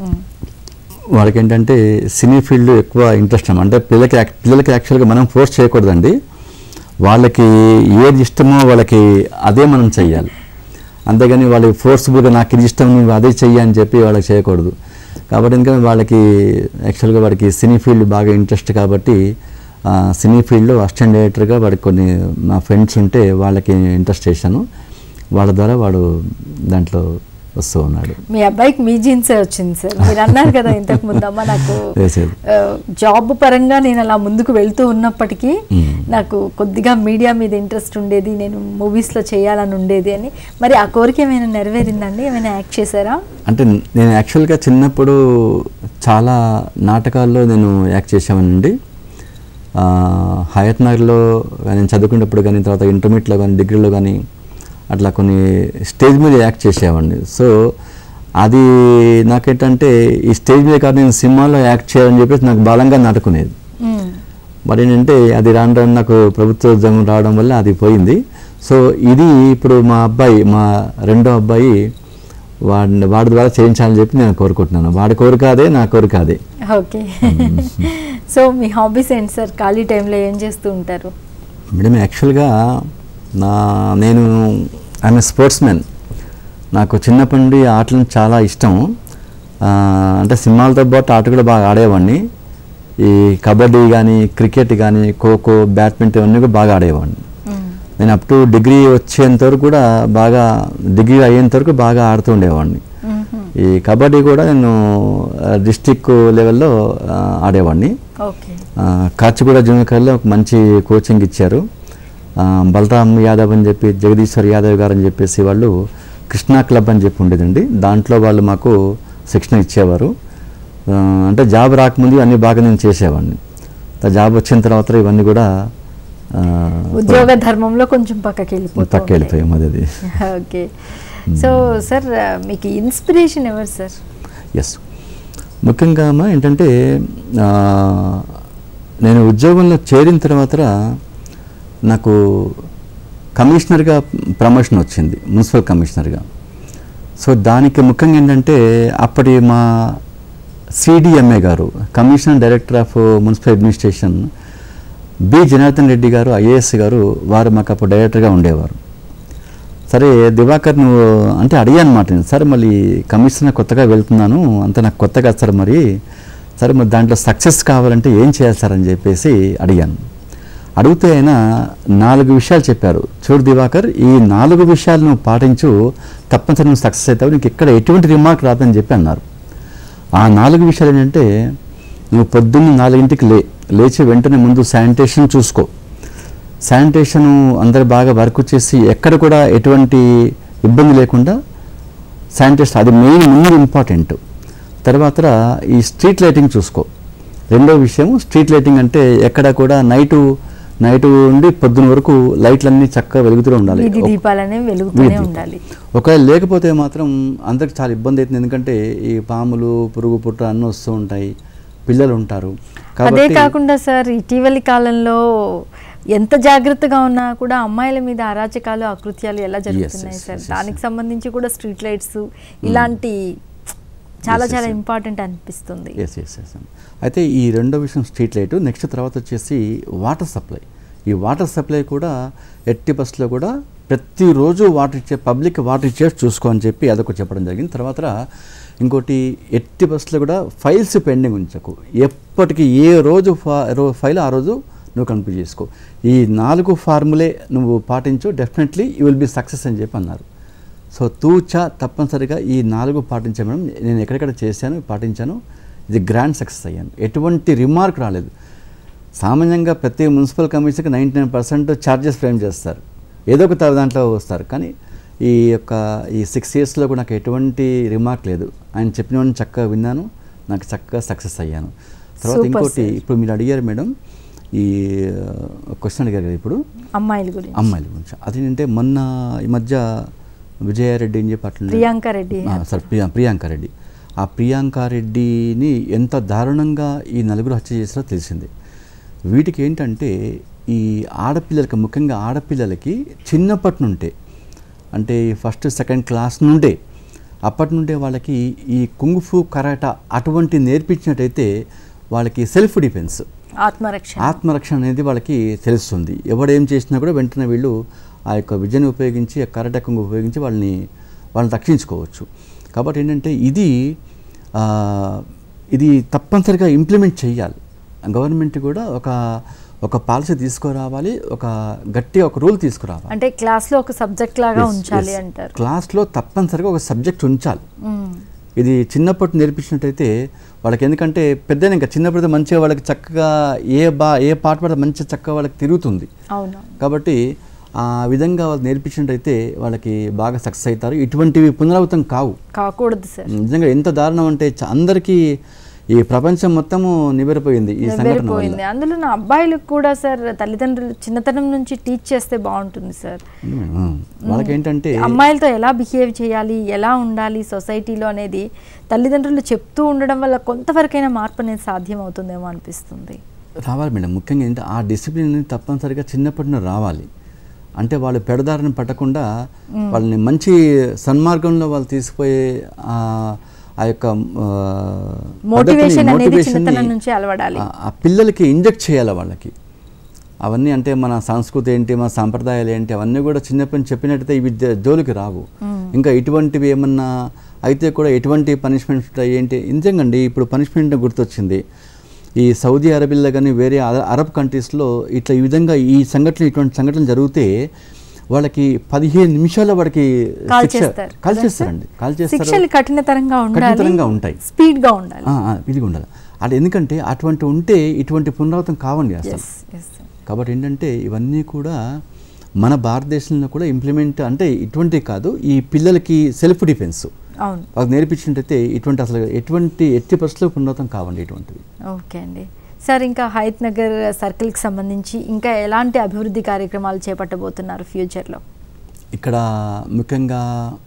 వాళ్ళకి ఏంటంటే సినీ ఫీల్డ్ ఎక్కువ ఇంట్రెస్ట్ అన్నమాట అంటే పిల్లలకి యాక్- పిల్లలకి యాక్చువల్గా మనం ఫోర్స్ చేయకూడదండి వాళ్ళకి ఏది ఇష్టమో వాళ్ళకి అదే మనం చెయ్యాలి అంతేగాని వాళ్ళకి ఫోర్స్ఫుల్గా నాకు ఇది ఇష్టం నువ్వు అదే చెయ్యి అని చెప్పి వాళ్ళకి చేయకూడదు కాబట్టి ఇంకా వాళ్ళకి యాక్చువల్గా వాడికి సినీ ఫీల్డ్ బాగా ఇంట్రెస్ట్ కాబట్టి ఆ, సినీ ఫీల్డ్లో అసిస్టెంట్ డైరెక్టర్గా వాడికి కొన్ని నా ఫ్రెండ్స్ ఉంటే వాళ్ళకి ఇంట్రెస్ట్ చేశాను వాళ్ళ ద్వారా వాడు దాంట్లో వస్తూ ఉన్నాడు మీ అబ్బాయికి మీ జీన్సే వచ్చింది సార్ మీరు అన్నారు కదా ఇంతకు ముందు అమ్మ నాకు వేసేది. ఆ, జాబ్ పరంగా నేను అలా ముందుకు వెళ్తూ ఉన్నప్పటికీ మ్మ్. నాకు కొద్దిగా మీడియా మీద ఇంట్రెస్ట్ ఉండేది నేను మూవీస్లో చేయాలని ఉండేది అని మరి ఆ కోరిక ఏమైనా నెరవేరిందండి ఏమైనా యాక్ట్ చేశారా అంటే నేను యాక్చువల్గా చిన్నప్పుడు చాలా నాటకాల్లో నేను యాక్ట్ చేసామనండి ఆ, హయత్ నగర్లో నేను చదువుకునేటప్పుడు కానీ తర్వాత ఇంటర్మీడియట్లో కానీ డిగ్రీలో కానీ అట్లా కొన్ని స్టేజ్ మీద యాక్ట్ చేసేవాడిని సో అది నాకేంటంటే ఈ స్టేజ్ మీద కాదు నేను సినిమాలో యాక్ట్ చేయాలని చెప్పేసి నాకు బలంగా నాటుకునేది మ్మ్. మరి ఏంటంటే అది రాను రాను నాకు ప్రభుత్వ ఉద్యోగం రావడం వల్ల అది పోయింది సో ఇది ఇప్పుడు మా అబ్బాయి మా రెండో అబ్బాయి వాడి వాడి ద్వారా చేయించాలని చెప్పి నేను కోరుకుంటున్నాను వాడి కోరిక అదే నా కోరిక అదే ఓకే సో మీ హాబీస్ ఏంటి సార్ ఖాళీ టైంలో ఏం చేస్తూ ఉంటారు మేడం యాక్చువల్గా నా నేను ఐఎమ్ స్పోర్ట్స్ మ్యాన్ నాకు చిన్నప్పటి నుండి ఆటలు చాలా ఇష్టం ఆ, అంటే సినిమాలతో పాటు ఆట కూడా బాగా ఆడేవాడిని ఈ కబడ్డీ కానీ క్రికెట్ కానీ ఖోఖో బ్యాడ్మింటన్ ఇవన్నీ కూడా బాగా ఆడేవాడిని మ్మ్. నేను అప్ టు డిగ్రీ వచ్చేంత వరకు కూడా బాగా డిగ్రీ అయ్యేంత వరకు బాగా ఆడుతూ ఉండేవాడిని మ్మ్. ఈ కబడ్డీ కూడా నేను డిస్టిక్ లెవెల్లో ఆ, ఆడేవాడిని ఓకే ఆ, కాచిగూడ జూనియర్ కాలేజ్లో ఒక మంచి కోచింగ్ ఇచ్చారు ఆ, బలరామ్ యాదవ్ అని చెప్పి జగదీశ్వర్ యాదవ్ గారు అని చెప్పేసి వాళ్ళు కృష్ణా క్లబ్ అని చెప్పి ఉండేదండి దాంట్లో వాళ్ళు మాకు శిక్షణ ఇచ్చేవారు ఆ, అంటే జాబ్ రాకముందు అన్ని బాగా నేను చేసేవాడిని ఆ జాబ్ వచ్చిన తర్వాత ఇవన్నీ కూడా ఆ, ఉద్యోగ ధర్మంలో కొంచెం పక్కకి వెళ్ళిపోతాం పక్క వెళ్ళిపోయాం అది ఓకే సో సార్ మీకు ఇన్స్పిరేషన్ ఎవరు సార్ ఎస్ ముఖ్యంగా అమ్మా ఏంటంటే ఆ, నేను ఉద్యోగంలో చేరిన తర్వాత నాకు కమిషనర్గా ప్రమోషన్ వచ్చింది మున్సిపల్ కమిషనర్గా సో దానికి ముఖ్యంగా ఏంటంటే అప్పటి మా సిడిఎంఏ గారు commissioner director of municipal administration B Janardhan Reddy గారు ఐఏఎస్ గారు వారు మాకు అప్పుడు డైరెక్టర్గా ఉండేవారు సరే దివాకర్ నువ్వు అంటే అడిగాను అనమాట నేను సరే మళ్ళీ కమిషనర్ కొత్తగా వెళ్తున్నాను అంత నాకు కొత్తగా సార్ మరి సరే మరి దాంట్లో సక్సెస్ కావాలంటే ఏం చేయాలి సార్ అని చెప్పేసి అడిగాను అడిగితే ఆయన నాలుగు విషయాలు చెప్పారు చూడు దివాకర్ ఈ నాలుగు విషయాలు నువ్వు పాటించు తప్పనిసరి నువ్వు సక్సెస్ అవుతావు నీకు ఇక్కడ ఎటువంటి రిమార్క్ రాదని చెప్పి అన్నారు ఆ నాలుగు విషయాలు ఏంటంటే నువ్వు పొద్దున్న నాలుగింటికి లే లేచి వెంటనే ముందు శానిటేషన్ చూసుకో శానిటేషన్ అందరు బాగా వర్క్ చేసి ఎక్కడ కూడా ఎటువంటి ఇబ్బంది లేకుండా శానిటేషన్ అది మెయిన్ ముందు ఇంపార్టెంట్ తర్వాత ఈ స్ట్రీట్ లైటింగ్ చూసుకో రెండో విషయం స్ట్రీట్ లైటింగ్ అంటే ఎక్కడ కూడా నైటు నైటు ఉండి పొద్దున వరకు లైట్లన్నీ చక్కగా వెలుగుతూ ఉండాలి వీధి ఒక- దీపాలనేవి వెలుగుతూనే వీధి. ఉండాలి ఒకవేళ లేకపోతే మాత్రం అందరికి చాలా ఇబ్బంది అవుతుంది ఎందుకంటే ఈ పాములు పురుగు పుట్ర అన్నీ వస్తూ ఉంటాయి పిల్లలు ఉంటారు అదే కాకుండా సార్ ఇటీవలి కాలంలో ఎంత జాగ్రత్తగా ఉన్నా కూడా అమ్మాయిల మీద అరాచకాలు అకృత్యాలు ఎలా జరుగుతున్నాయి yes, సార్ yes, yes. దానికి సంబంధించి కూడా స్ట్రీట్ లైట్స్ ఇలాంటి చాలా yes, చాలా yes. ఇంపార్టెంట్ అనిపిస్తుంది ఎస్ ఎస్ ఎస్ అయితే ఈ రెండో విషయం స్ట్రీట్ లైట్ నెక్స్ట్ తర్వాత వచ్చేసి వాటర్ సప్లై ఈ వాటర్ సప్లై కూడా ఎట్టి బస్సులో కూడా ప్రతిరోజు వాటర్ ఇచ్చే పబ్లిక్ వాటర్ ఇచ్చేసి చూసుకో అని చెప్పి అదొకటి చెప్పడం జరిగింది తర్వాత ఇంకోటి ఎట్టి బస్సులో కూడా ఫైల్స్ పెండింగ్ ఉంచకు ఎప్పటికీ ఏ రోజు ఫా రో- ఫైల్ ఆ రోజు నువ్వు కంప్లీట్ చేసుకో ఈ నాలుగు ఫార్ములే నువ్వు పాటించు definitely you will be success అని చెప్పి అన్నారు సో తూచా తప్పనిసరిగా ఈ నాలుగు పాటించాను మేడం నేను ఎక్కడెక్కడ చేశాను పాటించాను ఇది గ్రాండ్ సక్సెస్ అయ్యాను ఎటువంటి రిమార్క్ రాలేదు సామాన్యంగా ప్రతి మున్సిపల్ కమిషన్కి ninety nine percent charges frame చేస్తారు ఏదో ఒక త- దాంట్లో వస్తారు కానీ ఈ యొక్క ఈ సిక్స్ ఇయర్స్లో కూడా నాకు ఎటువంటి రిమార్క్ లేదు ఆయన చెప్పినవన్నీ చక్కగా విన్నాను నాకు చక్కగా సక్సెస్ అయ్యాను తర్వాత Super, ఇంకోటి sir. ఇప్పుడు మీరు అడిగారు మేడం ఈ క్వశ్చన్ అడిగారు కదా ఇప్పుడు అమ్మాయిల గురించి అమ్మాయిల గురించి అదేంటంటే మొన్న ఈ మధ్య విజయారెడ్డి అని చెప్పి అట్లా ప్రియాంక రెడ్డి సార్ ప్రియా ప్రియాంక రెడ్డి ఆ ప్రియాంక రెడ్డిని ఎంత దారుణంగా ఈ నలుగురు హత్య చేసారో తెలిసింది వీటికి ఏంటంటే ఈ ఆడపిల్లలకి ముఖ్యంగా ఆడపిల్లలకి చిన్నప్పటి నుండే అంటే ఫస్ట్ సెకండ్ క్లాస్ నుండే అప్పటి నుండే వాళ్ళకి ఈ కుంగుఫు కరాటా అటువంటి నేర్పించినట్టయితే వాళ్ళకి సెల్ఫ్ డిఫెన్స్ ఆత్మరక్ష ఆత్మరక్షణ అనేది వాళ్ళకి తెలుస్తుంది ఎవడేం చేసినా కూడా వెంటనే వీళ్ళు ఆ యొక్క విద్యను ఉపయోగించి ఆ కరటకంగా ఉపయోగించి వాళ్ళని వాళ్ళని రక్షించుకోవచ్చు కాబట్టి ఏంటంటే ఇది ఆ, ఇది తప్పనిసరిగా ఇంప్లిమెంట్ చేయాలి గవర్నమెంట్ కూడా ఒక ఒక పాలసీ తీసుకురావాలి ఒక గట్టిగా ఒక రూల్ తీసుకురావాలి అంటే క్లాస్ లో ఒక సబ్జెక్ట్ లాగా Yes, ఉంచాలి yes. అంటారు క్లాస్లో తప్పనిసరిగా ఒక సబ్జెక్ట్ ఉంచాలి మ్మ్. ఇది చిన్నప్పటి నేర్పించినట్టయితే వాళ్ళకి ఎందుకంటే పెద్ద ఇంకా చిన్నప్పుడు మంచిగా వాళ్ళకి చక్కగా ఏ బా ఏ పాట పడితే మంచిగా చక్కగా వాళ్ళకి తిరుగుతుంది అవును కాబట్టి ఆ విధంగా వాళ్ళు నేర్పించినట్టయితే వాళ్ళకి బాగా సక్సెస్ అవుతారు ఇటువంటివి పునరావృతం కావు కాకూడదు సార్ నిజంగా ఎంత దారుణం అంటే చ- అందరికీ ఈ ప్రపంచం మొత్తము నిబెరిపోయింది ఈ సంఘటన వల్ల నెరవేరిపోయింది అందులో నా అబ్బాయిలకు కూడా సార్ తల్లిదండ్రులు చిన్నతనం నుంచి టీచ్ చేస్తే బాగుంటుంది సార్ ఆ, వాళ్ళకి ఏంటంటే అమ్మాయిలతో ఎలా బిహేవ్ చేయాలి ఎలా ఉండాలి సొసైటీలో అనేది తల్లిదండ్రులు చెప్తూ ఉండడం వల్ల కొంతవరకైనా మార్పు అనేది సాధ్యం అవుతుందేమో అనిపిస్తుంది రావాలి మేడం ముఖ్యంగా ఏంటంటే ఆ డిసిప్లిన్ అనేది తప్పనిసరిగా చిన్నప్పటి నుండి రావాలి అంటే వాళ్ళు పెడదారిని పట్టకుండా వాళ్ళని మంచి సన్మార్గంలో వాళ్ళు తీసుకుపోయే ఆ ఆ యొక్క ఆ, Motivation పద్ధతిని, అనేది motivation ని చిన్నతనం నుంచే అలవడాలి. ఆ- ఆ పిల్లలకి ఇంజెక్ట్ చేయాలి వాళ్ళకి అవన్నీ అంటే మన సంస్కృతి ఏంటి మన సాంప్రదాయాలు ఏంటి అవన్నీ కూడా చిన్నప్పటి నుంచి చెప్పినట్టయితే ఇవి ద- జోలికి రావు ఇంకా ఇటువంటివి ఏమన్నా అయితే కూడా ఎటువంటి పనిష్మెంట్స్ ఉంటాయి ఏంటి నిజంగండి ఇప్పుడు పనిష్మెంట్ గుర్తొచ్చింది ఈ సౌదీ అరేబియాలో కానీ వేరే అర- అరబ్ కంట్రీస్లో ఇట్లా ఈ విధంగా ఈ సంఘటనలు ఇటువంటి సంఘటనలు జరిగితే వాళ్ళకి పదిహేను నిమిషాల్లో వాడికి కాల్ శిక్ష చేస్తారు కాల్ కదా చేస్తారండి సార్? కాల్ చేస్తారు శిక్షలు కఠినతరంగా ఉండాలి కఠినతరంగా ఉంటాయి. స్పీడ్ గా ఉండాలి ఆ, ఆ, ఇది ఉండాలి అది ఎందుకంటే అటువంటి ఉంటే ఇటువంటి పునరావృతం కావండి అసలు ఎస్ ఎస్ కాబట్టి ఏంటంటే ఇవన్నీ కూడా మన భారతదేశంలో కూడా ఇంప్లిమెంట్ అంటే ఇటువంటివి కాదు ఈ పిల్లలకి సెల్ఫ్ డిఫెన్స్ అవును వాళ్ళకి నేర్పించినట్టయితే ఇటువంటి అసలు ఎటువంటి ఎట్టి పరిస్థితుల్లో పునరావృతం కావండి ఇటువంటివి ఓకే అండి సార్ ఇంకా హైత్ నగర్ సర్కిల్కి సంబంధించి ఇంకా ఎలాంటి అభివృద్ధి కార్యక్రమాలు చేపట్టబోతున్నారు ఫ్యూచర్లో ఇక్కడ ముఖ్యంగా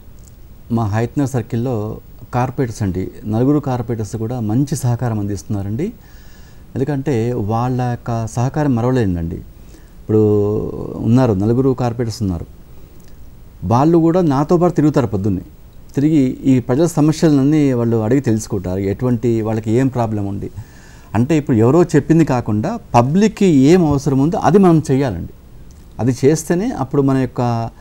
మా హైత్నర్ సర్కిల్లో కార్పొరేటర్స్ అండి నలుగురు కార్పొరేటర్స్ కూడా మంచి సహకారం అందిస్తున్నారండి ఎందుకంటే వాళ్ళ యొక్క సహకారం మరవలేదండి ఇప్పుడు ఉన్నారు నలుగురు కార్పొరేటర్స్ ఉన్నారు వాళ్ళు కూడా నాతో పాటు తిరుగుతారు పొద్దున్నే తిరిగి ఈ ప్రజల సమస్యలన్నీ వాళ్ళు అడిగి తెలుసుకుంటారు ఎటువంటి వాళ్ళకి ఏం ప్రాబ్లం ఉంది అంటే ఇప్పుడు ఎవరో చెప్పింది కాకుండా పబ్లిక్కి ఏం అవసరం ఉందో అది మనం చేయాలండి అది చేస్తేనే అప్పుడు మన యొక్క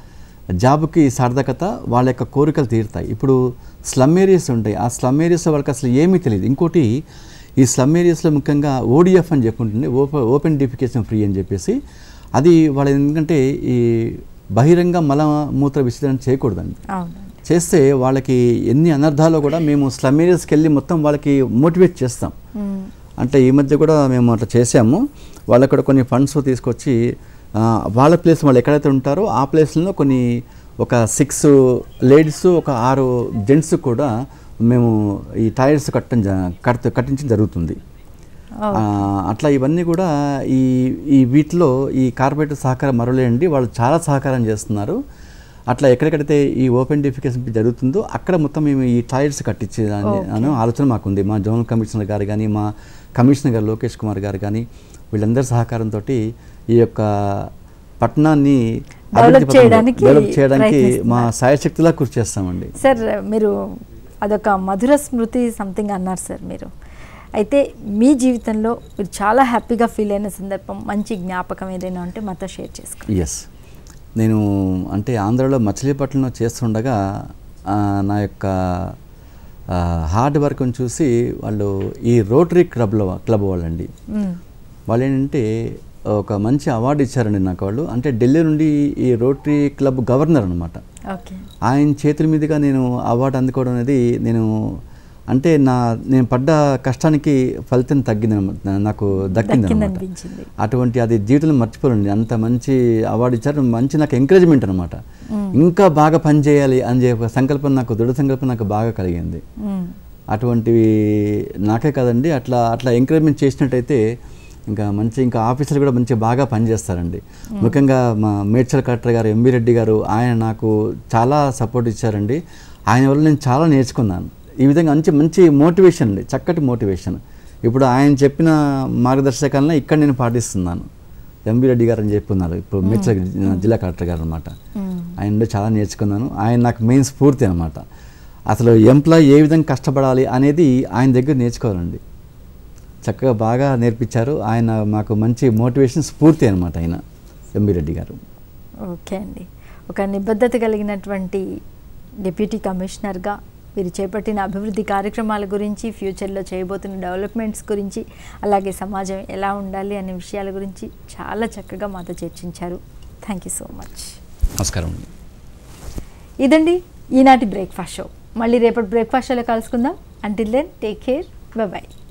జాబ్కి సార్థకత వాళ్ళ యొక్క కోరికలు తీరుతాయి ఇప్పుడు స్లమ్ ఏరియాస్ ఉంటాయి ఆ స్లమ్ ఏరియాస్లో వాళ్ళకి అసలు ఏమీ తెలియదు ఇంకోటి ఈ స్లమ్ ఏరియాస్లో ముఖ్యంగా ఓడిఎఫ్ అని చెప్పుంటుంది ఓపెన్ ఓపెన్ డిఫికేషన్ ఫ్రీ అని చెప్పేసి అది వాళ్ళ ఎందుకంటే ఈ బహిరంగ మలమూత్ర విసర్జన చేయకూడదండి అవునండి చేస్తే వాళ్ళకి ఎన్ని అనర్థాలు కూడా మేము స్లమ్ ఏరియాస్కి వెళ్ళి మొత్తం వాళ్ళకి మోటివేట్ చేస్తాం మ్మ్. అంటే ఈ మధ్య కూడా మేము అట్లా చేసాము వాళ్ళకి కూడా కొన్ని ఫండ్స్ తీసుకొచ్చి ఆ, వాళ్ళ ప్లేస్ వాళ్ళు ఎక్కడైతే ఉంటారో ఆ ప్లేస్లో కొన్ని ఒక సిక్స్ లేడీస్ ఒక ఆరు జెంట్స్ కూడా మేము ఈ టైర్స్ కట్టం జ- కట్ కట్టించడం జరుగుతుంది ఆ, అట్లా ఇవన్నీ కూడా ఈ ఈ వీటిలో ఈ కార్పొరేట్ సహకారం మరలేండి వాళ్ళు చాలా సహకారం చేస్తున్నారు అట్లా ఎక్కడెక్కడైతే ఈ ఓపెన్ డిఫికేషన్ జరుగుతుందో అక్కడ మొత్తం మేము ఈ టైర్స్ కట్టించే అనే ఆలోచన మాకుంది మా జోనల్ కమిషనర్ గారు కానీ మా కమిషనర్ గారు లోకేష్ కుమార్ గారు కానీ వీళ్ళందరి సహకారంతో ఈ యొక్క పట్టణాన్ని Develop అభివృద్ధి పథంలో చేయడానికి డెవలప్ చేయడానికి మా ప్రయత్నిస్తున్నారు. సాయశక్తిలా కృషి చేస్తామండి సార్ మీరు అదొక మధుర స్మృతి సంథింగ్ అన్నారు సార్ మీరు అయితే మీ జీవితంలో మీరు చాలా హ్యాపీగా ఫీల్ అయిన సందర్భం మంచి జ్ఞాపకం ఏదైనా ఉంటే మాతో షేర్ చేసుకోండి ఎస్ నేను అంటే ఆంధ్రాలో మచిలీపట్నంలో చేస్తుండగా ఆ, నా యొక్క ఆ, హార్డ్ వర్క్ని చూసి వాళ్ళు ఈ రోటరీ క్లబ్లో క్లబ్ వాళ్ళండి మ్మ్. వాళ్ళు ఏంటంటే ఒక మంచి అవార్డు ఇచ్చారండి నాకు వాళ్ళు అంటే ఢిల్లీ నుండి ఈ రోటరీ క్లబ్ గవర్నర్ అనమాట ఓకే ఆయన చేతుల మీదుగా నేను అవార్డు అందుకోవడం అనేది నేను అంటే నా నేను పడ్డ కష్టానికి ఫలితం తగ్గింది నాకు దక్కింది అనమాట దక్కిందనిపించింది అటువంటి అది జీవితంలో మర్చిపోలేండి అంత మంచి అవార్డు ఇచ్చారు మంచి నాకు ఎంకరేజ్మెంట్ అనమాట ఇంకా బాగా పనిచేయాలి అని చెప్పే సంకల్పం నాకు దృఢ సంకల్పం నాకు బాగా కలిగింది మ్మ్. అటువంటివి నాకే కాదండి అట్లా అట్లా ఎంకరేజ్మెంట్ చేసినట్టయితే ఇంకా మంచి ఇంకా ఆఫీసర్లు కూడా మంచి బాగా పనిచేస్తారండి ముఖ్యంగా మా మేడ్చల్ కలెక్టర్ గారు ఎంబీ రెడ్డి గారు ఆయన నాకు చాలా సపోర్ట్ ఇచ్చారండి ఆయన వల్ల నేను చాలా నేర్చుకున్నాను ఈ విధంగా మంచి మంచి మోటివేషన్ అండి చక్కటి మోటివేషన్ ఇప్పుడు ఆయన చెప్పిన మార్గదర్శకాలను ఇక్కడ నేను పాటిస్తున్నాను ఎంబీ రెడ్డి గారు అని చెప్పున్నారు ఇప్పుడు మేడ్చల్ జిల్లా కలెక్టర్ గారు అనమాట ఆయన నుండి చాలా నేర్చుకున్నాను ఆయన నాకు మెయిన్ స్ఫూర్తి అనమాట అసలు ఎంప్లాయ్ ఏ విధంగా కష్టపడాలి అనేది ఆయన దగ్గర నేర్చుకోవాలండి చక్కగా బాగా నేర్పించారు ఆయన మాకు మంచి మోటివేషన్ స్ఫూర్తి అనమాట ఆయన ఎంబీ రెడ్డి గారు ఓకే అండి ఒక నిబద్ధత కలిగినటువంటి డిప్యూటీ కమిషనర్గా మీరు చేపట్టిన అభివృద్ధి కార్యక్రమాల గురించి ఫ్యూచర్లో చేయబోతున్న డెవలప్మెంట్స్ గురించి అలాగే సమాజం ఎలా ఉండాలి అనే విషయాల గురించి చాలా చక్కగా మాతో చర్చించారు థ్యాంక్ యూ సో మచ్ నమస్కారం అండి ఇదండి ఈనాటి బ్రేక్ఫాస్ట్ షో మళ్ళీ రేపటి బ్రేక్ఫాస్ట్ షోలో కలుసుకుందాం until then take care bye